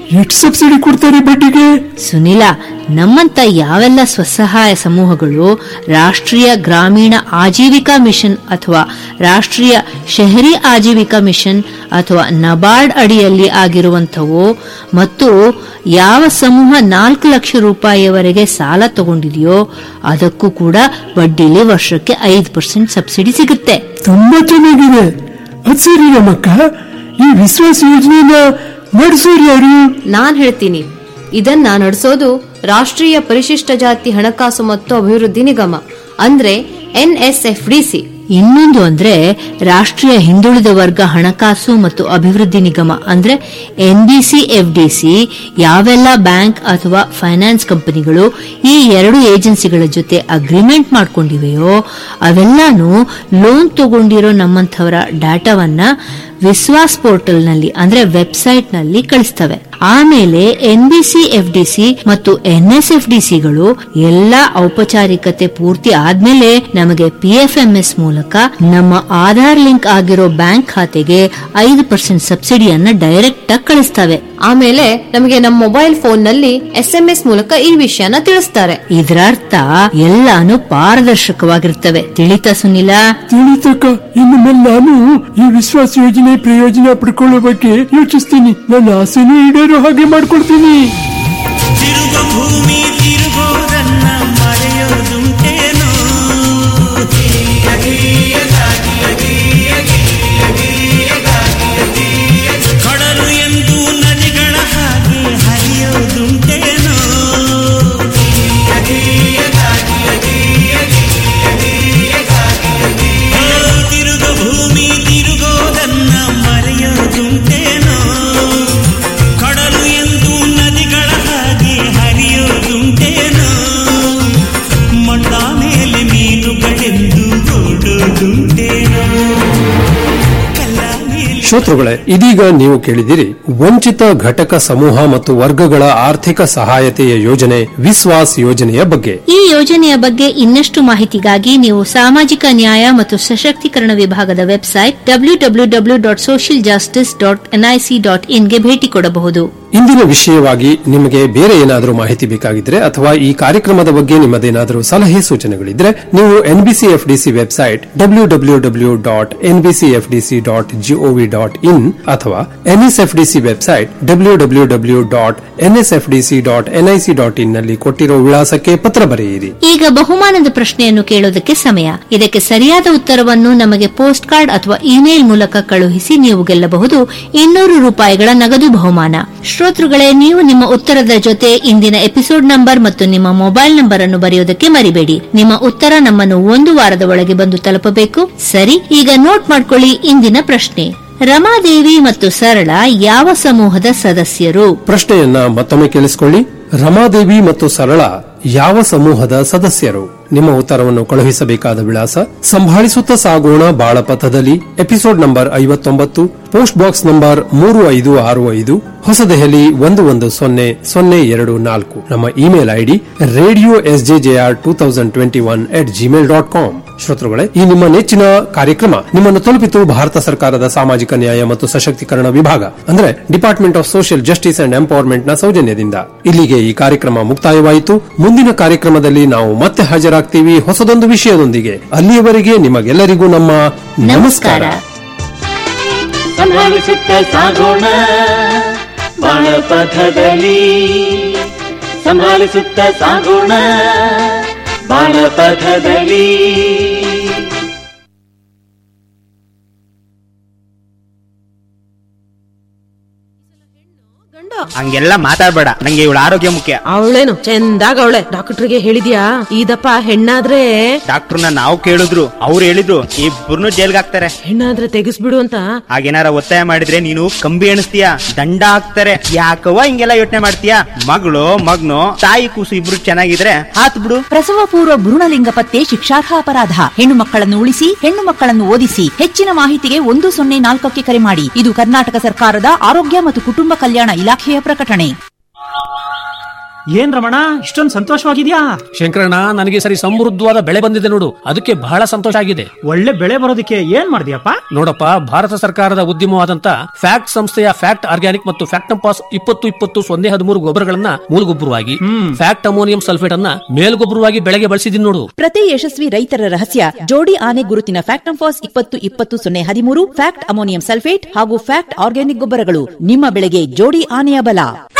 ಎಷ್ಟು ಸಬ್ಸಿಡಿ ಕೊಡ್ತಾರೆ ಬಡ್ಡಿಗೆ ಸುನಿಲ ನಮ್ಮಂತ ಯಾವೆಲ್ಲ ಸ್ವಸಹಾಯ ಸಮೂಹಗಳು ರಾಷ್ಟ್ರೀಯ ಗ್ರಾಮೀಣ ಆಜೀವಿಕಾ ಮಿಷನ್ ಅಥವಾ ರಾಷ್ಟ್ರೀಯ ಶಹರಿ ಆಜೀವಿಕಾ ಮಿಷನ್ ಅಥವಾ ನಬಾರ್ಡ್ ಅಡಿಯಲ್ಲಿ ಆಗಿರುವಂಥವು ಮತ್ತು ಯಾವ ಸಮೂಹ ನಾಲ್ಕು ಲಕ್ಷ ರೂಪಾಯಿಯವರೆಗೆ ಸಾಲ ತಗೊಂಡಿದೆಯೋ ಅದಕ್ಕೂ ಕೂಡ ಬಡ್ಡಿಲಿ ವರ್ಷಕ್ಕೆ ಐದು ಪರ್ಸೆಂಟ್ ಸಬ್ಸಿಡಿ ಸಿಗುತ್ತೆ ತುಂಬಾ ಚೆನ್ನಾಗಿದೆ ಅದ್ ಸರಿ ನಮ್ಮಕ್ಕ ಈ ವಿಶ್ವಾಸ ಯೋಜನೆನ ನಡೆಸೋರು ಯಾರು ನಾನ್ ಹೇಳ್ತೀನಿ ಇದನ್ನ ನಡೆಸೋದು ರಾಷ್ಟ್ರೀಯ ಪರಿಶಿಷ್ಟ ಜಾತಿ ಹಣಕಾಸು ಮತ್ತು ಅಭಿವೃದ್ಧಿ ನಿಗಮ ಅಂದ್ರೆ ಎನ್ಎಸ್ಎಫ್ಡಿಸಿ ಇನ್ನೊಂದು ಅಂದ್ರೆ ರಾಷ್ಟ್ರೀಯ ಹಿಂದುಳಿದ ವರ್ಗ ಹಣಕಾಸು ಮತ್ತು ಅಭಿವೃದ್ಧಿ ನಿಗಮ ಅಂದ್ರೆ ಎನ್ಬಿಸಿ ಎಫ್ಡಿಸಿ ಯಾವೆಲ್ಲ ಬ್ಯಾಂಕ್ ಅಥವಾ ಫೈನಾನ್ಸ್ ಕಂಪನಿಗಳು ಈ ಎರಡು ಏಜೆನ್ಸಿಗಳ ಜೊತೆ ಅಗ್ರಿಮೆಂಟ್ ಮಾಡ್ಕೊಂಡಿವೆಯೋ ಅವೆಲ್ಲಾನು ಲೋನ್ ತಗೊಂಡಿರೋ ನಮ್ಮಂಥವರ ಡಾಟಾವನ್ನ ವಿಶ್ವಾಸ್ ಪೋರ್ಟಲ್ನಲ್ಲಿ ಅಂದ್ರೆ ವೆಬ್ಸೈಟ್ ನಲ್ಲಿ ಕಳಿಸ್ತವೆ ಆಮೇಲೆ ಎನ್ಬಿಸಿ ಎಫ್ಡಿಸಿ ಮತ್ತು ಎನ್ಎಸ್ಎಫ್ಡಿಸಿಗಳು ಎಲ್ಲಾ ಔಪಚಾರಿಕತೆ ಪೂರ್ತಿ ಆದ್ಮೇಲೆ ನಮಗೆ ಪಿಎಫ್ಎಂಎಸ್ ಮೂಲಕ ನಮ್ಮ ಆಧಾರ್ ಲಿಂಕ್ ಆಗಿರೋ ಬ್ಯಾಂಕ್ ಖಾತೆಗೆ ಐದು ಪರ್ಸೆಂಟ್ ಸಬ್ಸಿಡಿಯನ್ನ ಡೈರೆಕ್ಟ್ ಆಗಿ ಕಳಿಸ್ತವೆ ಆಮೇಲೆ ನಮಗೆ ನಮ್ಮ ಮೊಬೈಲ್ ಫೋನ್ ನಲ್ಲಿ ಎಸ್ಎಂಎಸ್ ಮೂಲಕ ಈ ವಿಷಯನ ತಿಳಿಸ್ತಾರೆ ಇದರ ಅರ್ಥ ಎಲ್ಲಾನು ಪಾರದರ್ಶಕವಾಗಿರ್ತವೆ ತಿಳಿತಾ ಸುನಿಲ ತಿಳಿತಕ್ಕ ಇನ್ನು ಮೇಲೆ ನಾನು ಈ ವಿಶ್ವಾಸ ಯೋಜನೆ ಪ್ರಯೋಜನ ಪಡ್ಕೊಳ್ಳೋ ಬಗ್ಗೆ ಯೋಚಿಸ್ತೀನಿ ನನ್ನ ಆಸೆನೂ ಈಡೇರೋ ಹಾಗೆ ಮಾಡ್ಕೊಡ್ತೀನಿ ಭೂಮಿ ತಿರುಗೋದನ್ನ ಮರೆಯೋದುಂಟೇನೋ ಕಡಲು ಎಂದು ನದಿಗಳ ಹಾಗೆ ಹರಿಯೋದುಂಟೇನೋ ತಿರುಗ ಭೂಮಿ ತಿರುಗೋದನ್ನ ಮರೆಯೋದುಂಟೇನೋ ಕಡಲು ಎಂದು ನದಿಗಳ ಹಾಗೆ ಹರಿಯೋದುಂಟೇನೋ ಮಣ್ಣ ಮೇಲೆ ಮೀನುಗಳೆಂದು ಓಡೋದುಂಟೇನೋ ಶ್ರೋತೃಗಳೇ ಇದೀಗ ನೀವು ಕೇಳಿದಿರಿ ವಂಚಿತ ಘಟಕ ಸಮೂಹ ಮತ್ತು ವರ್ಗಗಳ ಆರ್ಥಿಕ ಸಹಾಯತೆಯ ಯೋಜನೆ ವಿಶ್ವಾಸ್ ಯೋಜನೆಯ ಬಗ್ಗೆ ಈ ಯೋಜನೆಯ ಬಗ್ಗೆ ಇನ್ನಷ್ಟು ಮಾಹಿತಿಗಾಗಿ ನೀವು ಸಾಮಾಜಿಕ ನ್ಯಾಯ ಮತ್ತು ಸಶಕ್ತೀಕರಣ ವಿಭಾಗದ website W W W dot social justice dot NIC dot ಇನ್ಗೆ ಭೇಟಿ ಕೊಡಬಹುದು ಇಂದಿನ ವಿಷಯವಾಗಿ ನಿಮಗೆ ಬೇರೆ ಏನಾದರೂ ಮಾಹಿತಿ ಬೇಕಾಗಿದ್ರೆ ಅಥವಾ ಈ ಕಾರ್ಯಕ್ರಮದ ಬಗ್ಗೆ ನಿಮ್ಮದೇನಾದರೂ ಸಲಹೆ ಸೂಚನೆಗಳಿದ್ರೆ ನೀವು NBC FDC website W W W dot NBC FDC dot GOV dot in ಅಥವಾ NSFDC website W W W dot NSFDC dot NIC dot in ನಲ್ಲಿ ಕೊಟ್ಟಿರೋ ವಿಳಾಸಕ್ಕೆ ಪತ್ರ ಬರೆಯಿರಿ ಈಗ ಬಹುಮಾನದ ಪ್ರಶ್ನೆಯನ್ನು ಕೇಳೋದಕ್ಕೆ ಸಮಯ ಇದಕ್ಕೆ ಸರಿಯಾದ ಉತ್ತರವನ್ನು ನಮಗೆ ಪೋಸ್ಟ್ ಕಾರ್ಡ್ ಅಥವಾ ಇಮೇಲ್ ಮೂಲಕ ಕಳುಹಿಸಿ ನೀವು ಗೆಲ್ಲಬಹುದು ಇನ್ನೂರು ರೂಪಾಯಿಗಳ ನಗದು ಬಹುಮಾನ ಶ್ರೋತೃಗಳೇ ನೀವು ನಿಮ್ಮ ಉತ್ತರದ ಜೊತೆ ಇಂದಿನ ಎಪಿಸೋಡ್ ನಂಬರ್ ಮತ್ತು ನಿಮ್ಮ ಮೊಬೈಲ್ ನಂಬರ್ ಅನ್ನು ಬರೆಯೋದಕ್ಕೆ ಮರಿಬೇಡಿ ನಿಮ್ಮ ಉತ್ತರ ನಮ್ಮನ್ನು ಒಂದು ವಾರದ ಒಳಗೆ ಬಂದು ತಲುಪಬೇಕು ಸರಿ ಈಗ ನೋಟ್ ಮಾಡ್ಕೊಳ್ಳಿ ಇಂದಿನ ಪ್ರಶ್ನೆ ರಮಾದೇವಿ ಮತ್ತು ಸರಳ ಯಾವ ಸಮೂಹದ ಸದಸ್ಯರು ಪ್ರಶ್ನೆಯನ್ನ ಮತ್ತೊಮ್ಮೆ ಕೇಳಿಸಿಕೊಳ್ಳಿ ರಮಾದೇವಿ ಮತ್ತು ಸರಳ ಯಾವ ಸಮೂಹದ ಸದಸ್ಯರು ನಿಮ್ಮ ಉತ್ತರವನ್ನು ಕಳುಹಿಸಬೇಕಾದ ವಿಳಾಸ ಸಂಭಾಳಿಸುತ್ತಾ ಸಾಗೋಣ ಬಾಳಪಥದಲ್ಲಿ ಎಪಿಸೋಡ್ ನಂಬರ್ ಐವತ್ತೊಂಬತ್ತು ಪೋಸ್ಟ್ ಬಾಕ್ಸ್ ನಂಬರ್ ಮೂರು ಐದು ಆರು ಐದು ಹೊಸದೆಹಲಿ ಒಂದು ಒಂದು ಸೊನ್ನೆ ಸೊನ್ನೆ ಎರಡು ನಾಲ್ಕು ನಮ್ಮ email ID radio S J J R two thousand twenty one at Gmail dot com ಶ್ರೋತೃಗಳೇ ಈ ನಿಮ್ಮ ನೆಚ್ಚಿನ ಕಾರ್ಯಕ್ರಮ ನಿಮ್ಮನ್ನು ತಲುಪಿತು ಭಾರತ ಸರ್ಕಾರದ ಸಾಮಾಜಿಕ ನ್ಯಾಯ ಮತ್ತು ಸಶಕ್ತೀಕರಣ ವಿಭಾಗ ಅಂದ್ರೆ department of social justice and empowerment ನ ಸೌಜನ್ಯದಿಂದ ಇಲ್ಲಿಗೆ ಈ ಕಾರ್ಯಕ್ರಮ ಮುಕ್ತಾಯವಾಯಿತು ಮುಂದಿನ ಕಾರ್ಯಕ್ರಮದಲ್ಲಿ ನಾವು ಮತ್ತೆ ಹಾಜರಾಗ್ತೀವಿ ಹೊಸದೊಂದು ವಿಷಯದೊಂದಿಗೆ ಅಲ್ಲಿಯವರೆಗೆ ನಿಮಗೆಲ್ಲರಿಗೂ ನಮ್ಮ ನಮಸ್ಕಾರ ಸಂಭಾಳಿಸುತ್ತ ಸಾಗೋಣ ಬಾಳಪಥದಲ್ಲಿ ಸಂಭಾಳಿಸುತ್ತ ಸಾಗೋಣ ಬಾಳಪಥದಲ್ಲಿ ಹಂಗೆಲ್ಲ ಮಾತಾಡ್ಬೇಡ ನಂಗೆ ಇವಳ ಆರೋಗ್ಯ ಮುಖ್ಯ ಅವಳೇನು ಚಂದಾಗ ಅವಳೆ ಡಾಕ್ಟರ್ಗೆ ಹೇಳಿದ್ಯಾ ಇದಪ್ಪ ಹೆಣ್ಣಾದ್ರೆ ಡಾಕ್ಟರ್ನ ನಾವು ಕೇಳಿದ್ರು ಅವ್ರು ಹೇಳಿದ್ರು ಇಬ್ಬರನ್ನು ಜೈಲ್ಗೆ ಹಾಕ್ತಾರೆ ಹೆಣ್ಣಾದ್ರೆ ತೆಗಿಸ್ಬಿಡು ಅಂತ ಹಾಗೇನಾರ ಒತ್ತಾಯ ಮಾಡಿದ್ರೆ ನೀನು ಕಂಬಿ ಎಣಿಸ್ತೀಯ ದಂಡ ಹಾಕ್ತಾರೆ ಯಾಕವ್ವ ಹಿಂಗೆಲ್ಲ ಯೋಚನೆ ಮಾಡ್ತೀಯ ಮಗಳು ಮಗ್ನು ತಾಯಿ ಕೂಸು ಇಬ್ರು ಚೆನ್ನಾಗಿದ್ರೆ ಹಾತ್ ಬಿಡು ಪ್ರಸವ ಪೂರ್ವ ಭ್ರೂಣಲಿಂಗ ಪತ್ತೆ ಶಿಕ್ಷಾರ್ಹ ಅಪರಾಧ ಹೆಣ್ಣು ಮಕ್ಕಳನ್ನು ಉಳಿಸಿ ಹೆಣ್ಣು ಮಕ್ಕಳನ್ನು ಓದಿಸಿ ಹೆಚ್ಚಿನ ಮಾಹಿತಿಗೆ ಒಂದು ಸೊನ್ನೆ ನಾಲ್ಕಕ್ಕೆ ಕರೆ ಮಾಡಿ ಇದು ಕರ್ನಾಟಕ ಸರ್ಕಾರದ ಆರೋಗ್ಯ ಮತ್ತು ಕುಟುಂಬ ಕಲ್ಯಾಣ ಇಲಾಖೆಯ ಪ್ರಕಟಣೆ ಏನ್ ರಮಣ ಇಷ್ಟೊಂದು ಸಂತೋಷವಾಗಿದ್ಯಾ ಶಂಕರಣ್ಣ ನನಗೆ ಸರಿ ಸಮೃದ್ಧವಾದ ಬೆಳೆ ಬಂದಿದೆ ನೋಡು ಅದಕ್ಕೆ ಬಹಳ ಸಂತೋಷ ಆಗಿದೆ ಒಳ್ಳೆ ಬೆಳೆ ಬರೋದಕ್ಕೆ ಏನ್ ಮಾಡಿದ್ಯಪ್ಪ ನೋಡಪ್ಪ ಭಾರತ ಸರ್ಕಾರದ ಉದ್ಯಮವಾದಂತ ಫ್ಯಾಕ್ಟ್ ಸಂಸ್ಥೆಯ ಫ್ಯಾಕ್ಟ್ ಆರ್ಗ್ಯಾನಿಕ್ ಮತ್ತು ಫ್ಯಾಕ್ಟಂಪಾಸ್ ಇಪ್ಪತ್ತು ಇಪ್ಪತ್ತು ಸೊನ್ನೆ ಹದಿಮೂರು ಗೊಬ್ಬರಗಳನ್ನ ಮೂಲಗೊಬ್ಬರವಾಗಿ ಫ್ಯಾಕ್ಟ್ ಅಮೋನಿಯಂ ಸಲ್ಫೇಟ್ ಅನ್ನ ಮೇಲ್ಗೊಬ್ಬರವಾಗಿ ಬೆಳೆಗೆ ಬಳಸಿದೀನಿ ನೋಡು ಪ್ರತಿ ಯಶಸ್ವಿ ರೈತರ ರಹಸ್ಯ ಜೋಡಿ ಆನೆ ಗುರುತಿನ ಫ್ಯಾಕ್ಟಂಫಾಸ್ ಇಪ್ಪತ್ತು ಇಪ್ಪತ್ತು ಸೊನ್ನೆ ಹದಿಮೂರು ಫ್ಯಾಕ್ಟ್ ಅಮೋನಿಯಂ ಸಲ್ಫೇಟ್ ಹಾಗೂ ಫ್ಯಾಕ್ಟ್ ಆರ್ಗ್ಯಾನಿಕ್ ಗೊಬ್ಬರಗಳು ನಿಮ್ಮ ಬೆಳೆಗೆ ಜೋಡಿ ಆನೆಯ ಬಲ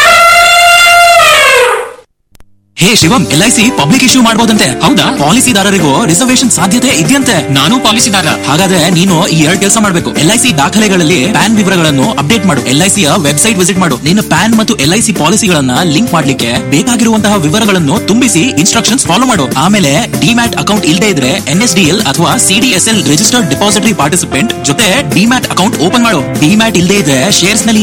ಹೇ ಶಿವಂ ಎಲ್ಐಸಿ ಪಬ್ಲಿಕ್ ಇಶ್ಯೂ ಮಾಡಬಹುದಂತೆ ಹೌದಾ ಪಾಲಿಸಿದಾರರಿಗೂ ರಿಸರ್ವೇಶನ್ ಸಾಧ್ಯತೆ ಇದೆಯಂತೆ ನಾನು ಪಾಲಿಸಿದಾರ ಹಾಗಾದ್ರೆ ನೀನು ಈ ಎರಡು ಕೆಲಸ ಮಾಡಬೇಕು ಎಲ್ಐಸಿ ದಾಖಲೆಗಳಲ್ಲಿ ಪ್ಯಾನ್ ವಿವರಗಳನ್ನು ಅಪ್ಡೇಟ್ ಮಾಡು ಎಲ್ಐಸಿಯ ವೆಬ್ಸೈಟ್ ವಿಸಿಟ್ ಮಾಡು ನಿನ್ನ ಪ್ಯಾನ್ ಮತ್ತು ಎಲ್ಐಸಿ ಪಾಲಿಸಿಗಳನ್ನ ಲಿಂಕ್ ಮಾಡ್ಲಿಕ್ಕೆ ಬೇಕಾಗಿರುವಂತಹ ವಿವರಗಳನ್ನು ತುಂಬಿಸಿ ಇನ್ಸ್ಟ್ರಕ್ಷನ್ಸ್ ಫಾಲೋ ಮಾಡು ಆಮೇಲೆ ಡಿಮ್ಯಾಟ್ ಅಕೌಂಟ್ ಇಲ್ಲದೆ ಇದ್ರೆ ಎನ್ಎಸ್ಡಿಎಲ್ ಅಥವಾ ಸಿಡಿಎಸ್ಎಲ್ ರಿಜಿಸ್ಟರ್ಡ್ ಡಿಪಾಸಿಟರಿ ಪಾರ್ಟಿಸಿಪೆಂಟ್ ಜೊತೆ ಡಿಮ್ಯಾಟ್ ಅಕೌಂಟ್ ಓಪನ್ ಮಾಡು ಡಿಮ್ಯಾಟ್ ಇಲ್ಲದೆ ಇದ್ರೆ ಶೇರ್ಸ್ ನಲ್ಲಿ